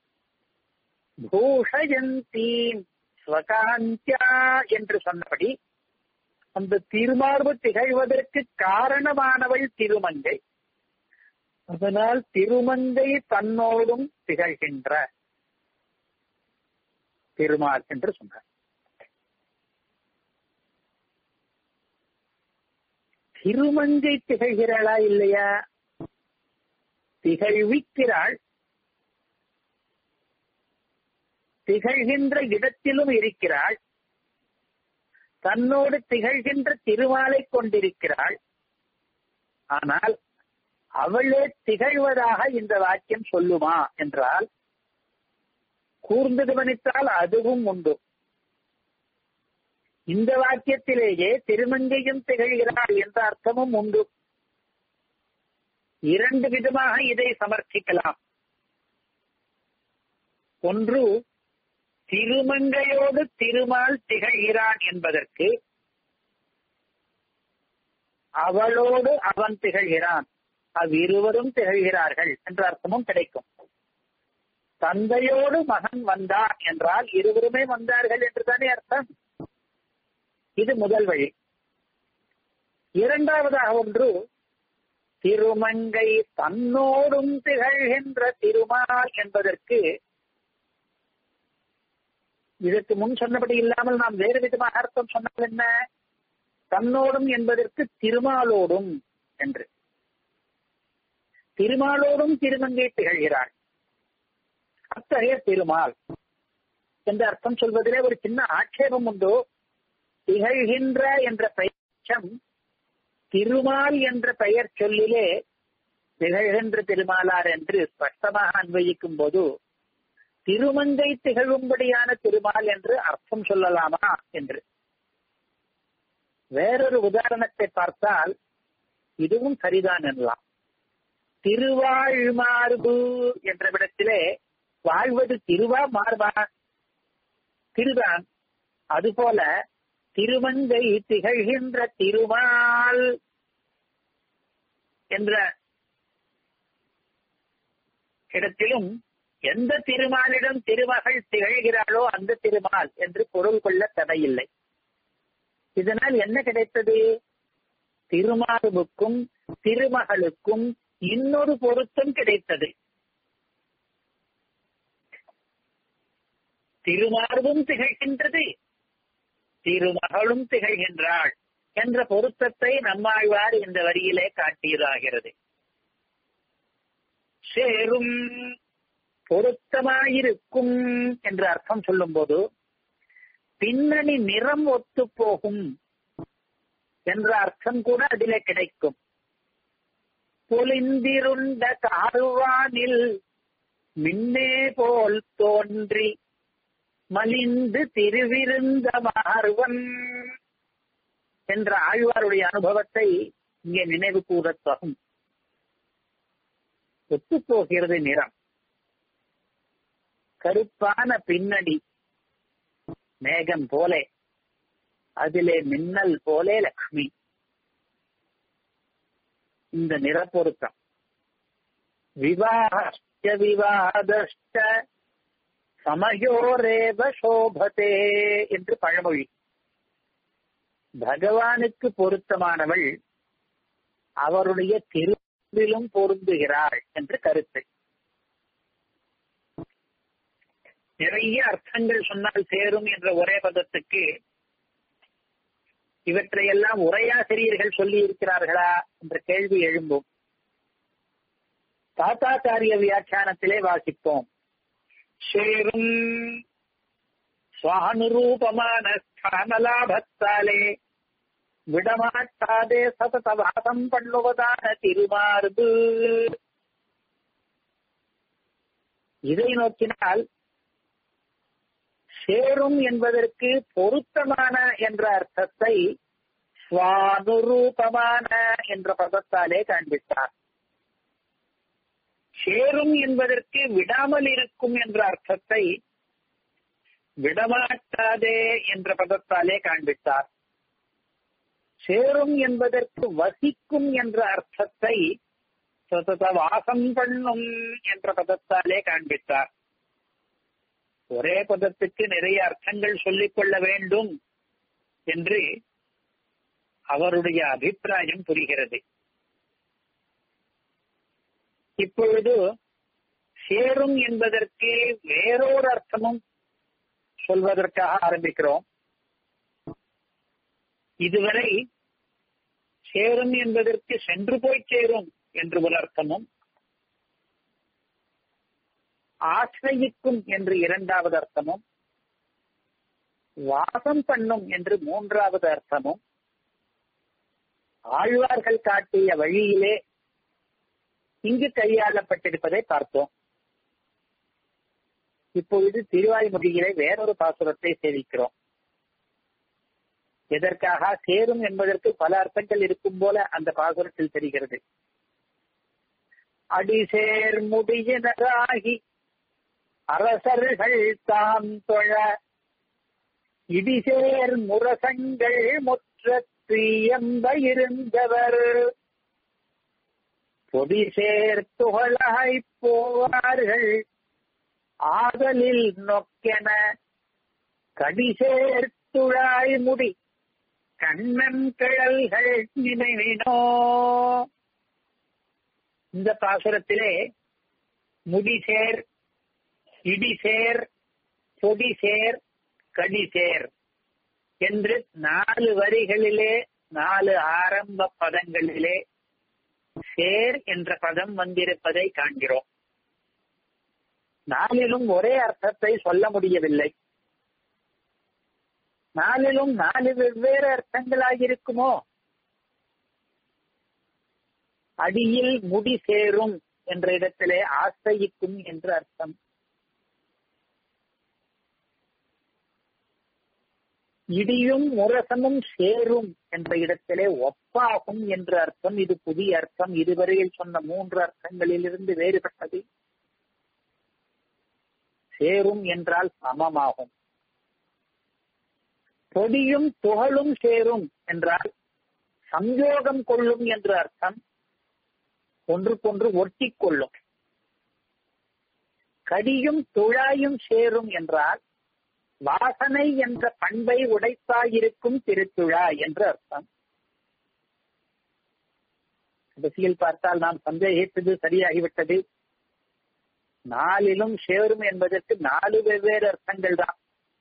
பூஷயந்தீம் ஸ்வகாந்தியா என்று சொன்னபடி அந்த திருமார்பு திகழ்வதற்கு காரணமானவள் திருமங்கை அதனால் திருமங்கை தன்னோடும் திகழ்கின்ற திருமால் என்று சொன்னார் திருமங்கை திகழ்கிறாளா இல்லையா திகழ்விக்கிறாள் திகழ்கின்ற இடத்திலும் இருக்கிறாள் தன்னோடு திகழ்கின்ற திருமாலை கொண்டிருக்கிறாள் ஆனால் அவளே திகழ்வதாக இந்த வாக்கியம் சொல்லுமா என்றால் கூர்ந்து கவனித்தால் அதுவும் உண்டு இந்த வாக்கியத்திலேயே திருமங்கையும் திகழ்கிறாள் என்ற அர்த்தமும் உண்டு இரண்டு விதமாக இதை சமர்ப்பிக்கலாம் ஒன்று திருமங்கையோடு திருமால் திகழ்கிறான் என்பதற்கு அவளோடு அவன் திகழ்கிறான் அவ்விருவரும் திகழ்கிறார்கள் என்ற அர்த்தமும் கிடைக்கும் தந்தையோடு மகன் வந்தான் என்றால் இருவருமே வந்தார்கள் என்றுதானே அர்த்தம் இது முதல் வழி இரண்டாவதாக ஒன்று திருமங்கை தன்னோடும் திகழ்கின்ற திருமால் என்பதற்கு இதற்கு முன் சொன்னபடி இல்லாமல் நாம் வேறு விதமாக அர்த்தம் சொன்னால் என்ன தன்னோடும் என்பதற்கு திருமாலோடும் என்று திருமாலோடும் திருமங்கை திகழ்கிறாள் அத்தகைய திருமால் என்ற அர்த்தம் சொல்வதிலே ஒரு சின்ன ஆட்சேபம் உண்டு திகழ்கின்ற என்ற பெயர்ச்சம் திருமால் என்ற பெயர் சொல்லிலே திகழ்கின்ற திருமாலார் என்று ஸ்பஷ்டமாக அன்வயிக்கும் போது திருமங்கை திகழும்படியான திருமால் என்று அர்த்தம் சொல்லலாமா என்று வேறொரு உதாரணத்தை பார்த்தால் இதுவும் சரிதான் எனலாம் திருவாழ்மார்பு என்ற விடத்திலே வாழ்வது திருவா மார்பா திருதான் அதுபோல திருமங்கை திகழ்கின்ற திருமால் என்ற இடத்திலும் எந்த திருமாலிடம் திருமகள் திகழ்கிறாளோ அந்த திருமால் என்று பொருள் கொள்ள தடையில்லை இதனால் என்ன கிடைத்தது திருமாலுக்கும் திருமகளுக்கும் இன்னொரு பொருத்தம் கிடைத்தது திருமார்பும் திகழ்கின்றது திருமகளும் திகழ்கின்றாள் என்ற பொருத்தத்தை நம்மாழ்வார் இந்த வரியிலே காட்டியதாகிறது சேரும் பொருத்தமாயிருக்கும் என்ற அர்த்தம் சொல்லும் போது பின்னணி நிறம் ஒத்து போகும் என்ற அர்த்தம் கூட அதிலே கிடைக்கும் பொலிந்திருண்ட காருவானில் மின்னே போல் தோன்றி மலிந்து திருவிருந்த மார்வன் என்ற ஆழ்வாருடைய அனுபவத்தை இங்கே நினைவு கூறத்தகும் ஒத்துப்போகிறது நிறம் கருப்பான பின்னடி மேகம் போலே அதிலே மின்னல் போலே லக்ஷ்மி இந்த நிறப்பொருத்தம் விவாஹஸ்ட விவாதஸ்ட சமயோரேவ சோபதே என்று பழமொழி பகவானுக்கு பொருத்தமானவள் அவருடைய திருவிலும் பொருந்துகிறாள் என்று கருத்து நிறைய அர்த்தங்கள் சொன்னால் சேரும் என்ற ஒரே பதத்துக்கு இவற்றையெல்லாம் உரையாசிரியர்கள் சொல்லி இருக்கிறார்களா என்ற கேள்வி எழும்பும் தாத்தாச்சாரிய வியாக்கியானத்திலே வாசிப்போம் சேரும் சுவானுரூபமான ஸ்தானலாபத்தாலே விடமாட்டாதே சதத வாசம் பண்ணுவதான திருமார்பு இதை நோக்கினால் சேரும் என்பதற்கு பொருத்தமான என்ற அர்த்தத்தை சுவானுரூபமான என்ற பதத்தாலே காண்பித்தார் சேரும் என்பதற்கு விடாமல் இருக்கும் என்ற அர்த்தத்தை விடமாட்டாதே என்ற பதத்தாலே காண்பித்தார் சேரும் என்பதற்கு வசிக்கும் என்ற அர்த்தத்தை சதத வாசம் பண்ணும் என்ற பதத்தாலே காண்பித்தார் ஒரே பதத்துக்கு நிறைய அர்த்தங்கள் சொல்லிக் கொள்ள வேண்டும் என்று அவருடைய அபிப்பிராயம் புரிகிறது இப்பொழுது சேரும் என்பதற்கு வேறொரு அர்த்தமும் சொல்வதற்காக ஆரம்பிக்கிறோம் இதுவரை சேரும் என்பதற்கு சென்று போய் சேரும் என்று ஒரு அர்த்தமும் ஆசிரயிக்கும் என்று இரண்டாவது அர்த்தமும் வாசம் பண்ணும் என்று மூன்றாவது அர்த்தமும் ஆழ்வார்கள் காட்டிய வழியிலே இங்கு கையாளப்பட்டிருப்பதை பார்த்தோம் இப்பொழுது திருவாய்மொழியிலே வேறொரு பாசுரத்தை சேவிக்கிறோம் எதற்காக சேரும் என்பதற்கு பல அர்த்தங்கள் இருக்கும் போல அந்த பாசுரத்தில் தெரிகிறது அடிசேர் முடியினராகி அரசர்கள் தாம் தொழ இடிசேர் முரசங்கள் முற்றத்து எம்ப இருந்தவர் பொடி சேர்த்துகளாய் போவார்கள் ஆதலில் நொக்கென கடிசேர்த்துழாய் முடி கண்ணன் கிழல்கள் நினைவினோ இந்த பாசுரத்திலே முடிசேர் இடிசேர் பொடிசேர் கடிசேர் என்று நாலு வரிகளிலே நாலு ஆரம்ப பதங்களிலே சேர் என்ற பதம் வந்திருப்பதை காண்கிறோம் நாளிலும் ஒரே அர்த்தத்தை சொல்ல முடியவில்லை நாளிலும் நாலு வெவ்வேறு அர்த்தங்களாயிருக்குமோ அடியில் முடி சேரும் என்ற இடத்திலே ஆசையிக்கும் என்று அர்த்தம் இடியும் முரசமும் சேரும் என்ற இடத்திலே ஒப்பாகும் என்று அர்த்தம் இது புதிய அர்த்தம் இதுவரையில் சொன்ன மூன்று அர்த்தங்களிலிருந்து வேறுபட்டது சேரும் என்றால் சமமாகும் பொடியும் துகளும் சேரும் என்றால் சம்யோகம் கொள்ளும் என்று அர்த்தம் ஒன்றுக்கொன்று ஒட்டி கொள்ளும் கடியும் துழாயும் சேரும் என்றால் வாசனை என்ற பண்பை உடைத்தாயிருக்கும் திருத்துழா என்று அர்த்தம் கடைசியில் பார்த்தால் நாம் சந்தேகித்தது சரியாகிவிட்டது நாலிலும் சேரும் என்பதற்கு நாலு வெவ்வேறு அர்த்தங்கள் தான்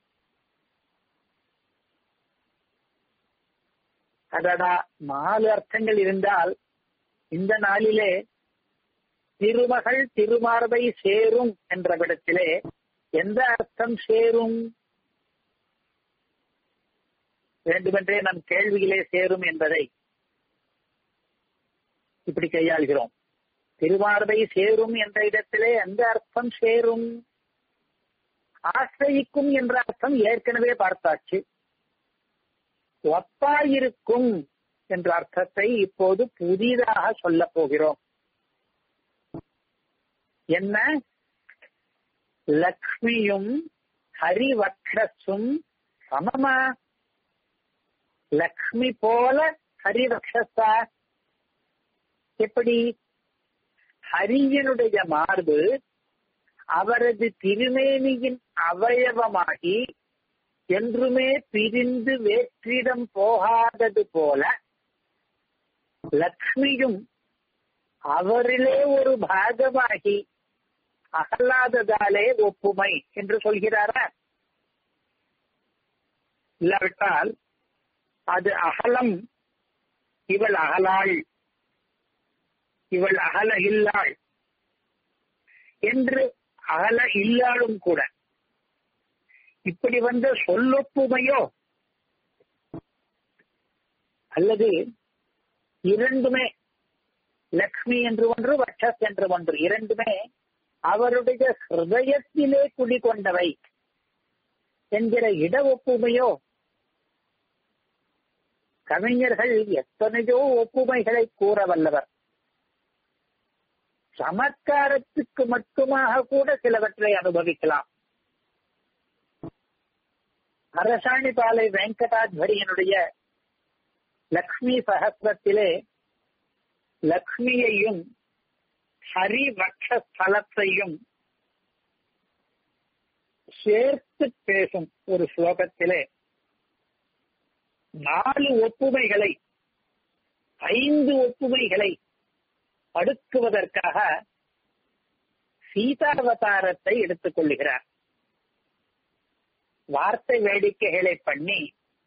அடடா நாலு அர்த்தங்கள் இருந்தால் இந்த நாளிலே திருமகள் திருமார்பை சேரும் என்ற விடத்திலே எந்த அர்த்தம் சேரும் வேண்டுமென்றே நம் கேள்வியிலே சேரும் என்பதை இப்படி கையாள்கிறோம் திருமார்பை சேரும் என்ற இடத்திலே எந்த அர்த்தம் சேரும் ஆசிரயிக்கும் என்ற அர்த்தம் ஏற்கனவே பார்த்தாச்சு ஒப்பாயிருக்கும் என்ற அர்த்தத்தை இப்போது புதிதாக சொல்ல போகிறோம் என்ன லக்ஷ்மியும் ஹரிவக்ஷஸும் சமமா லக்ஷ்மி போல ஹரிவக்ஷஸா எப்படி ஹரியனுடைய மார்பு அவரது திருமேனியின் அவயவமாகி என்றுமே பிரிந்து வேற்றிடம் போகாதது போல லக்ஷ்மியும் அவரிலே ஒரு பாகமாகி அகலாததாலே ஒப்புமை என்று சொல்கிறாரா இல்லாவிட்டால் அது அகலம் இவள் அகலாள் இவள் அகல இல்லாள் என்று அகல இல்லாளும் கூட இப்படி வந்த சொல்லொப்புமையோ அல்லது இரண்டுமே லக்ஷ்மி என்று ஒன்று வட்சஸ் என்று ஒன்று இரண்டுமே அவருடைய ஹிருதயத்திலே குடிகொண்டவை என்கிற இட ஒப்புமையோ கவிஞர்கள் எத்தனையோ ஒப்புமைகளை கூற வல்லவர் சமத்காரத்துக்கு மட்டுமாக கூட சிலவற்றை அனுபவிக்கலாம் அரசாணி பாலை வெங்கடாத்வரியனுடைய லக்ஷ்மி சகசிரத்திலே லக்ஷ்மியையும் ஹரிவக்ஷ ஸ்தலத்தையும் சேர்த்து பேசும் ஒரு ஸ்லோகத்திலே நாலு ஒப்புமைகளை ஐந்து ஒப்புமைகளை அடுக்குவதற்காக சீதாவதாரத்தை எடுத்துக் கொள்ளுகிறார் வார்த்தை வேடிக்கைகளை பண்ணி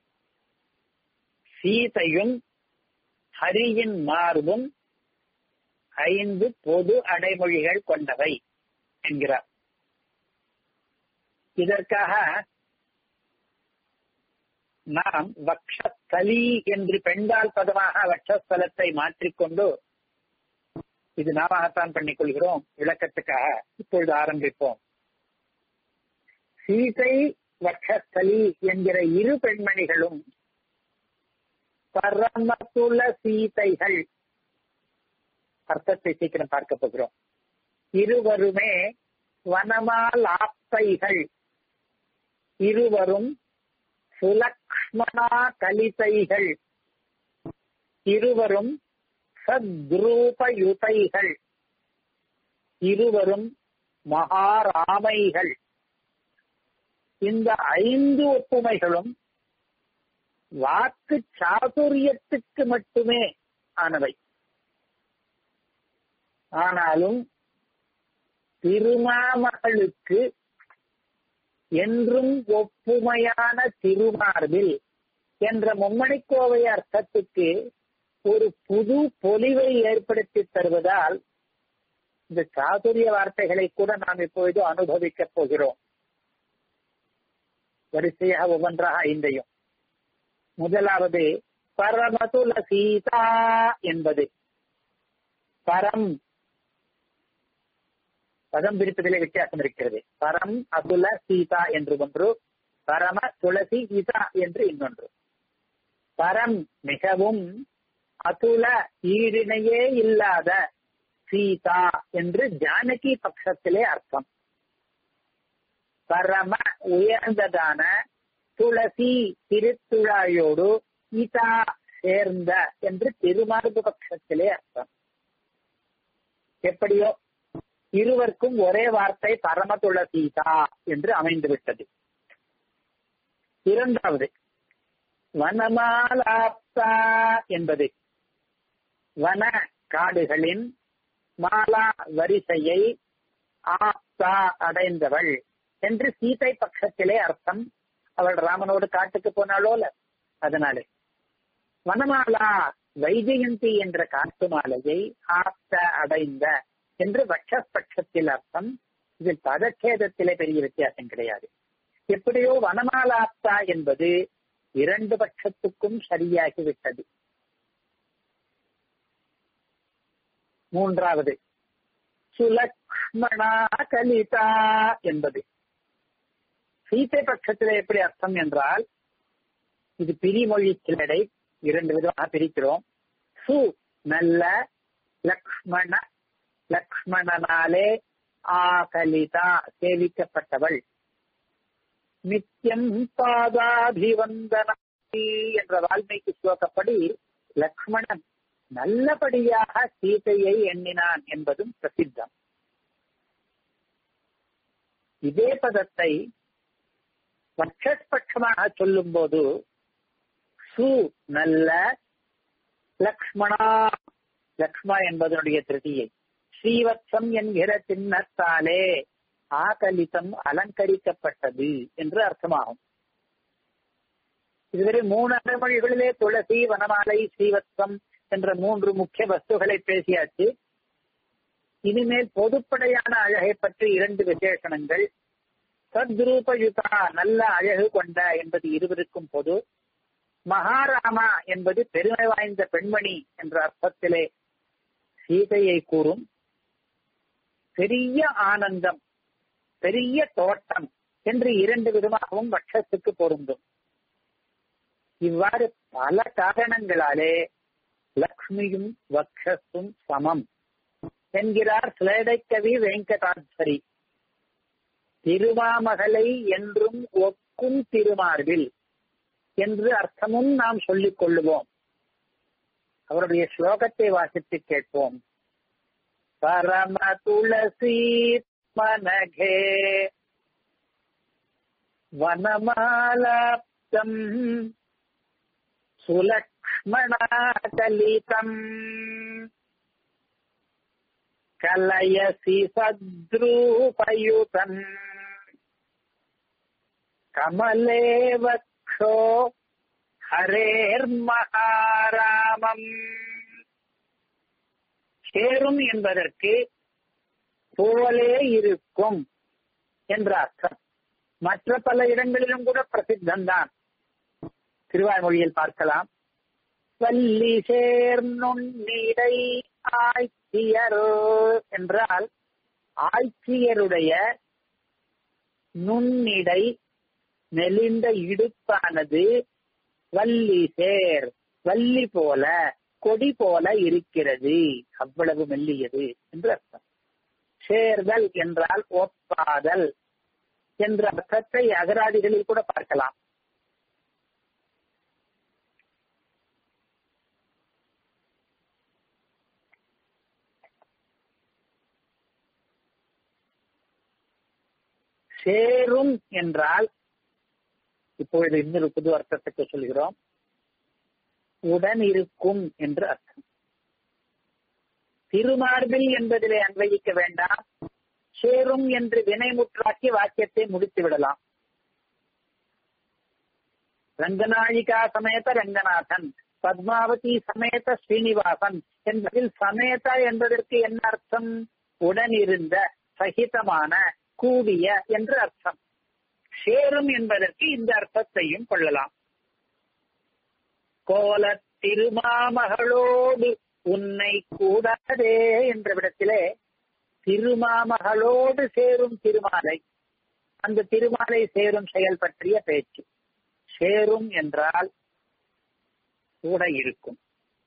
சீதையும் ஹரியின் மார்பும் ஐந்து பொது அடைமொழிகள் கொண்டவை என்கிறார் இதற்காக நாம் வக்ஷஸ்தலி என்று பெண்பால் பதமாக வட்சஸ்தலத்தை மாற்றிக்கொண்டு இது நாமத்தான் பண்ணிக் கொள்கிறோம் விளக்கத்துக்காக இப்பொழுது ஆரம்பிப்போம் சீதை வட்சஸ்தலி என்கிற இரு பெண்மணிகளும் பரமத்துல சீதைகள் அர்த்தத்தை சீக்கிரம் பார்க்க போகிறோம் இருவருமே வனமால் ஆப்பைகள் இருவரும் சுலக்ஷ்மணா கலிதைகள் இருவரும் சத்ரூபயுதைகள் இருவரும் மகாராமைகள் இந்த ஐந்து ஒப்புமைகளும் வாக்கு சாதுரியத்துக்கு மட்டுமே ஆனவை ஆனாலும் திருமாமகளுக்கு என்றும் ஒப்புமையான திருமார்பில் என்ற மும்மணிக்கோவை அர்த்தத்துக்கு ஒரு புது பொலிவை ஏற்படுத்தி தருவதால் இந்த சாதுரிய வார்த்தைகளை கூட நாம் இப்பொழுது அனுபவிக்கப் போகிறோம் வரிசையாக ஒவ்வொன்றாக ஐந்தையும் முதலாவது பரமதுல சீதா என்பது பரம் பதம் பிரிப்பதிலே வித்தியாசம் இருக்கிறது பரம் அதுல சீதா என்று ஒன்று பரம துளசி இதா என்று இன்னொன்று பரம் மிகவும் அதுல ஈடிணையே இல்லாத சீதா என்று ஜானகி பட்சத்திலே அர்த்தம் பரம உயர்ந்ததான துளசி திருத்துழாயோடு இதா சேர்ந்த என்று திருமார்பு பட்சத்திலே அர்த்தம் எப்படியோ இருவருக்கும் ஒரே வார்த்தை பரம துளசீதா என்று அமைந்துவிட்டது இரண்டாவது வனமாலாப்தா என்பது வன காடுகளின் மாலா வரிசையை ஆப்தா அடைந்தவள் என்று சீதை பட்சத்திலே அர்த்தம் அவள் ராமனோடு காட்டுக்கு போனாலோல அதனாலே வனமாலா வைஜெயந்தி என்ற காட்டு மாலையை ஆப்த அடைந்த என்று பட்சத்தில் அர்த்தம் இதில் பதச்சேதத்திலே பெரிய வித்தியாசம் கிடையாது எப்படியோ வனமாலாப்தா என்பது இரண்டு பட்சத்துக்கும் சரியாகிவிட்டது மூன்றாவது சுலக்ஷ்மணா கலிதா என்பது சீத்தை பட்சத்திலே எப்படி அர்த்தம் என்றால் இது பிரிமொழி கிளடை இரண்டு விதமாக பிரிக்கிறோம் சு நல்ல லக்ஷ்மண லக்ஷ்மணனாலே ஆகலிதா சேவிக்கப்பட்டவள் நித்தியம் பாதாபிவந்தன என்ற வால்மீகி ஸ்லோகப்படி லக்ஷ்மணன் நல்லபடியாக சீதையை எண்ணினான் என்பதும் பிரசித்தம் இதே பதத்தை பட்சமாக சொல்லும் போது சு நல்ல லக்ஷ்மணா லக்ஷ்மா என்பதனுடைய திருதியை ஸ்ரீவத்சம் என்கிற சின்னத்தாலே ஆகலிதம் அலங்கரிக்கப்பட்டது என்று அர்த்தமாகும் இதுவரை மூணு அடைமொழிகளிலே துளசி வனமாலை ஸ்ரீவத்சம் என்ற மூன்று முக்கிய வஸ்துகளை பேசியாச்சு இனிமேல் பொதுப்படையான அழகை பற்றி இரண்டு விசேஷணங்கள் சத்ரூபயுதா நல்ல அழகு கொண்ட என்பது இருவருக்கும் பொது மகாராமா என்பது பெருமை வாய்ந்த பெண்மணி என்ற அர்த்தத்திலே சீதையை கூறும் பெரிய ஆனந்தம் பெரிய தோட்டம் என்று இரண்டு விதமாகவும் வட்சத்துக்கு பொருந்தும் இவ்வாறு பல காரணங்களாலே லக்ஷ்மியும் வக்ஷஸும் சமம் என்கிறார் சிலேடைக்கவி வெங்கடாத்வரி திருமாமகளை என்றும் ஒக்கும் திருமார்பில் என்று அர்த்தமும் நாம் சொல்லிக் கொள்ளுவோம் அவருடைய ஸ்லோகத்தை வாசித்து கேட்போம் பரம துளசி மனகே வனமாலாப்தம் சுலக்ஷ்மணாகலிதம் கலயசி சத்ரூபயுதம் கமலே வக்ஷோ ஹரேர்மகாராமம் சேரும் என்பதற்கு போலே இருக்கும் என்ற அர்த்தம் மற்ற பல இடங்களிலும் கூட பிரசித்தம்தான் திருவாய்மொழியில் பார்க்கலாம் வள்ளி சேர்நுண்ணீடை ஆய்ச்சியர் என்றால் ஆய்ச்சியருடைய நுண்ணிடை மெலிந்த இடுப்பானது வள்ளி சேர் வள்ளி போல கொடி போல இருக்கிறது அவ்வளவு மெல்லியது என்று அர்த்தம் சேர்தல் என்றால் ஒப்பாதல் என்ற அர்த்தத்தை அகராதிகளில் கூட பார்க்கலாம் சேரும் என்றால் இப்பொழுது இன்னொரு புது அர்த்தத்துக்கு சொல்கிறோம் உடன் இருக்கும் என்று அர்த்தம் திருமார்பில் என்பதிலே அன்வயிக்க வேண்டாம் சேரும் என்று வினைமுற்றாக்கி வாக்கியத்தை முடித்து விடலாம் ரங்கநாழிகா சமேத ரங்கநாதன் பத்மாவதி சமேத ஸ்ரீனிவாசன் என்பதில் சமேத என்பதற்கு என்ன அர்த்தம் உடன் இருந்த சகிதமான கூடிய என்று அர்த்தம் சேரும் என்பதற்கு இந்த அர்த்தத்தையும் கொள்ளலாம் கோல திருமாமகளோடு உன்னை கூடாதே என்ற விடத்திலே திருமாமகளோடு சேரும் திருமாலை அந்த திருமாலை சேரும் செயல் பற்றிய பேச்சு சேரும் என்றால் கூட இருக்கும்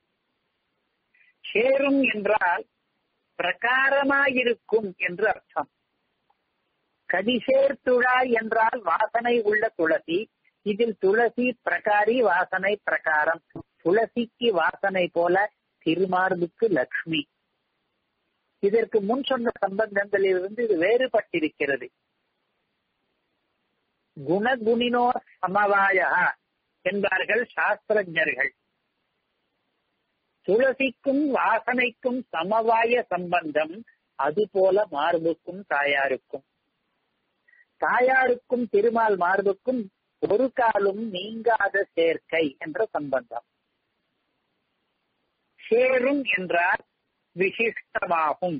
சேரும் என்றால் பிரகாரமாயிருக்கும் என்று அர்த்தம் கடிசேர் துழாய் என்றால் வாசனை உள்ள துளசி இதில் துளசி பிரகாரி வாசனை பிரகாரம் துளசிக்கு வாசனை போல திருமார்புக்கு லக்ஷ்மி இதற்கு முன் சொன்ன சம்பந்தங்களிலிருந்து இது வேறுபட்டிருக்கிறது குணகுணினோ சமவாய என்பார்கள் சாஸ்திரஜர்கள் துளசிக்கும் வாசனைக்கும் சமவாய சம்பந்தம் அதுபோல மார்புக்கும் தாயாருக்கும் தாயாருக்கும் திருமால் மார்புக்கும் ஒரு காலும் நீங்காத சேர்க்கை என்ற சம்பந்தம் சேரும் என்றால் விசிஷ்டமாகும்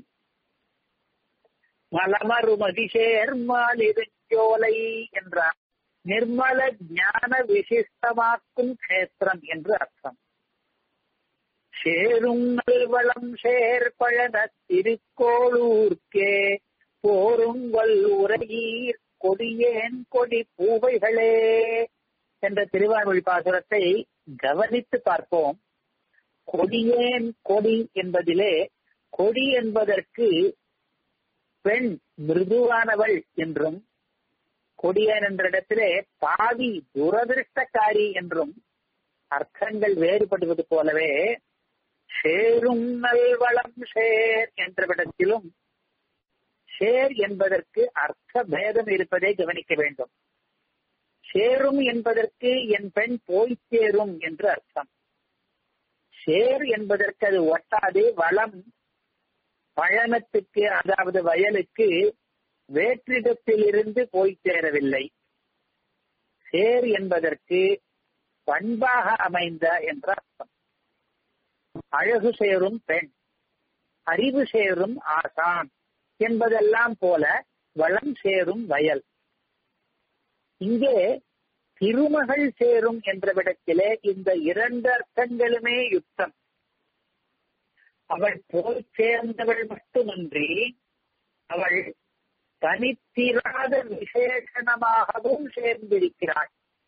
மலமருமதி சேர்மாலிருஞ்சோலை என்றார் நிர்மல ஞான விசிஷ்டமாக்கும் கஷேத்திரம் என்று அர்த்தம் சேரும் நல்வளம் சேர்பழன திருக்கோளூர்க்கே போருங்கள் உரையீர் கொடியேன் கொடி பூவைகளே என்ற திருவாய்மொழி பாசுரத்தை கவனித்து பார்ப்போம் கொடியேன் கொடி என்பதிலே கொடி என்பதற்கு பெண் மிருதுவானவள் என்றும் கொடியன் என்ற இடத்திலே பாதி துரதிருஷ்டக்காரி என்றும் அர்த்தங்கள் வேறுபடுவது போலவே சேரும் நல்வளம் சேர் என்ற விடத்திலும் சேர் என்பதற்கு அர்த்த பேதம் இருப்பதை கவனிக்க வேண்டும் சேரும் என்பதற்கு என் பெண் போய் சேரும் என்று அர்த்தம் சேர் என்பதற்கு அது ஒட்டாது வளம் பழனத்துக்கு அதாவது வயலுக்கு வேற்றிடத்தில் இருந்து போய் சேரவில்லை சேர் என்பதற்கு பண்பாக அமைந்த என்ற அர்த்தம் அழகு சேரும் பெண் அறிவு சேரும் ஆசான் என்பதெல்லாம் போல வளம் சேரும் வயல் இங்கே திருமகள் சேரும் என்ற விடத்திலே இந்த இரண்டு அர்த்தங்களுமே யுத்தம் அவள் போய் சேர்ந்தவள் மட்டுமன்றி அவள் தனித்திராத விசேஷணமாகவும் சேர்ந்திருக்கிறாள்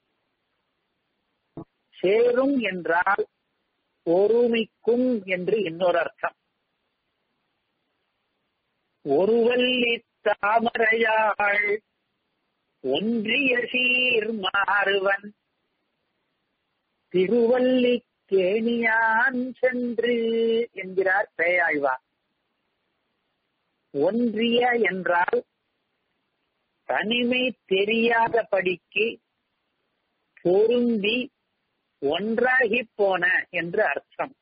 சேரும் என்றால் ஒருமிக்கும் என்று இன்னொரு அர்த்தம் ஒருவல்லி தாமரையாள் ஒன்றிய சீர் மாறுவன் திருவல்லி கேணியான் சென்று என்கிறார் பேயாழ்வார் ஒன்றிய என்றால் தனிமை தெரியாதபடிக்கு பொருந்தி ஒன்றாகி போன என்று அர்த்தம்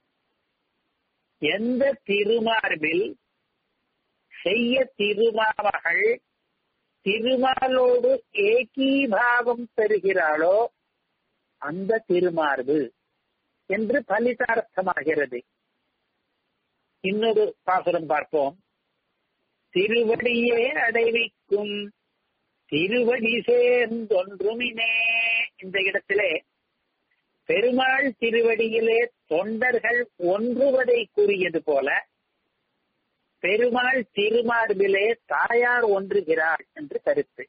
எந்த திருமார்பில் செய்ய திருமாமகள் திருமாலோடு ஏகீபாவம் பெறுகிறாளோ அந்த திருமார்பு என்று பலிதார்த்தமாகிறது இன்னொரு பாசுரம் பார்ப்போம் திருவடியே அடைவிக்கும் திருவடி சேர்ந்தொன்றுமினே இந்த இடத்திலே பெருமாள் திருவடியிலே தொண்டர்கள் ஒன்றுவதை கூறியது போல பெருமாள் திருமார்பிலே தாயார் ஒன்றுகிறாள் என்று கருத்து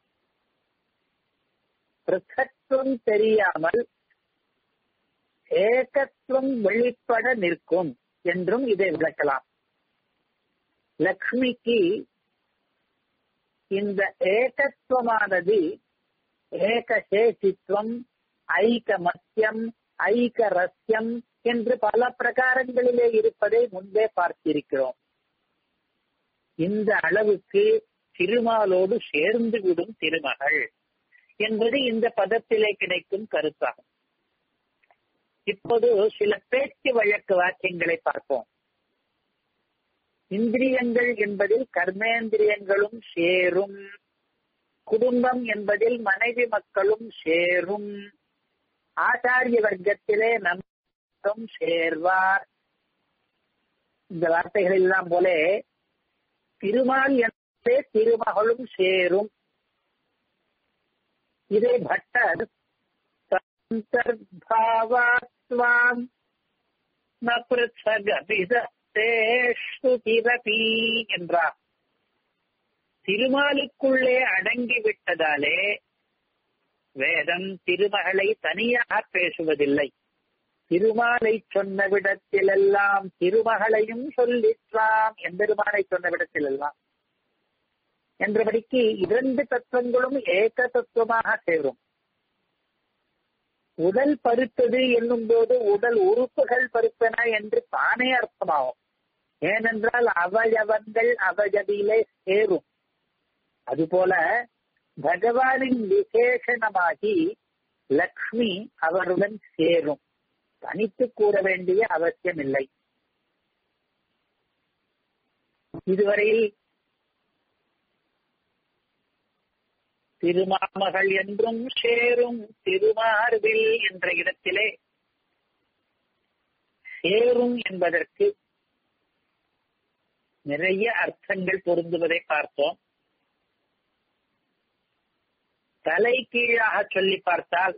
பிருத்தத்துவம் தெரியாமல் ஏகத்துவம் வெளிப்பட நிற்கும் என்றும் இதை விளக்கலாம் லக்ஷ்மிக்கு இந்த ஏகத்துவமானது ஏகசேஷித்துவம் ஐகமத்தியம் ஐகரஸ்யம் என்று பல பிரகாரங்களிலே இருப்பதை முன்பே பார்த்திருக்கிறோம் இந்த அளவுக்கு திருமாலோடு சேர்ந்து விடும் திருமகள் என்பது இந்த பதத்திலே கிடைக்கும் கருத்தாகும் இப்போது சில பேச்சு வழக்கு வாக்கியங்களை பார்ப்போம் இந்திரியங்கள் என்பதில் கர்மேந்திரியங்களும் சேரும் குடும்பம் என்பதில் மனைவி மக்களும் சேரும் ஆச்சாரிய வர்க்கத்திலே நம் சேர்வார் இந்த வார்த்தைகள் எல்லாம் போல திருமால் என்பதே திருமகளும் சேரும் இதை பட்டர் சந்தர்பாவாத்வாம் ந பிருத்தகபிதேஷ்டுதிரபி என்றார் திருமாலுக்குள்ளே அடங்கி விட்டதாலே வேதம் திருமகளை தனியாக பேசுவதில்லை திருமாலை சொன்ன விடத்திலெல்லாம் திருமகளையும் சொல்லிற்றாம் எம்பெருமானை சொன்ன விடத்திலெல்லாம் என்றபடிக்கு இரண்டு தத்துவங்களும் ஏக தத்துவமாக சேரும் உடல் பருத்தது என்னும் போது உடல் உறுப்புகள் பருத்தன என்று தானே அர்த்தமாகும் ஏனென்றால் அவயவங்கள் அவயவிலே சேரும் அதுபோல பகவானின் விசேஷணமாகி லக்ஷ்மி அவருடன் சேரும் தனித்து கூற வேண்டிய அவசியம் இல்லை இதுவரையில் திருமாமகள் என்றும் சேரும் திருமார்பில் என்ற இடத்திலே சேரும் என்பதற்கு நிறைய அர்த்தங்கள் பொருந்துவதை பார்த்தோம் தலை கீழாக சொல்லி பார்த்தால்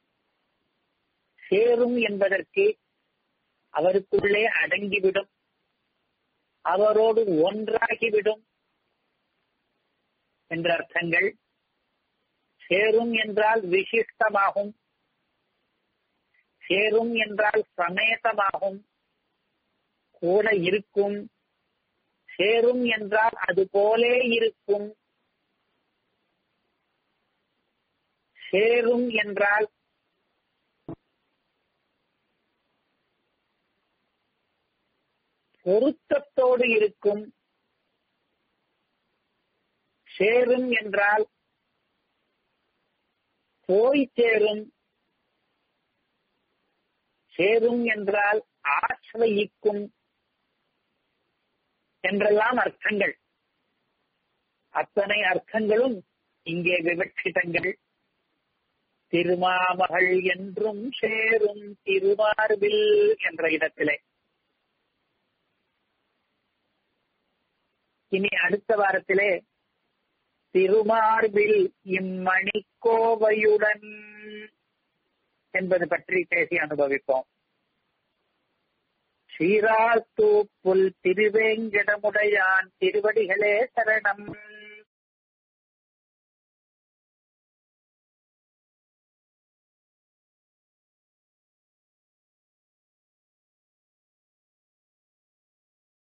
சேரும் என்பதற்கு அவருக்குள்ளே அடங்கிவிடும் அவரோடு ஒன்றாகிவிடும் என்ற அர்த்தங்கள் சேரும் என்றால் விசிஷ்டமாகும் சேரும் என்றால் சமேதமாகும் கூட இருக்கும் சேரும் என்றால் அது போலே இருக்கும் சேரும் என்றால் பொருத்தத்தோடு இருக்கும் சேரும் என்றால் போய் சேரும் சேரும் என்றால் ஆசிரயிக்கும் என்றெல்லாம் அர்த்தங்கள் அத்தனை அர்த்தங்களும் இங்கே விவட்சிதங்கள் திருமாமகள் என்றும் சேரும் திருமார்பில் என்ற இடத்திலே இனி அடுத்த வாரத்திலே திருமார்பில் இம்மணிக்கோவையுடன் என்பது பற்றி பேசி அனுபவிப்போம் ஸ்ரீராத்தூப்புல் திருவேங்கடமுடையான் திருவடிகளே சரணம்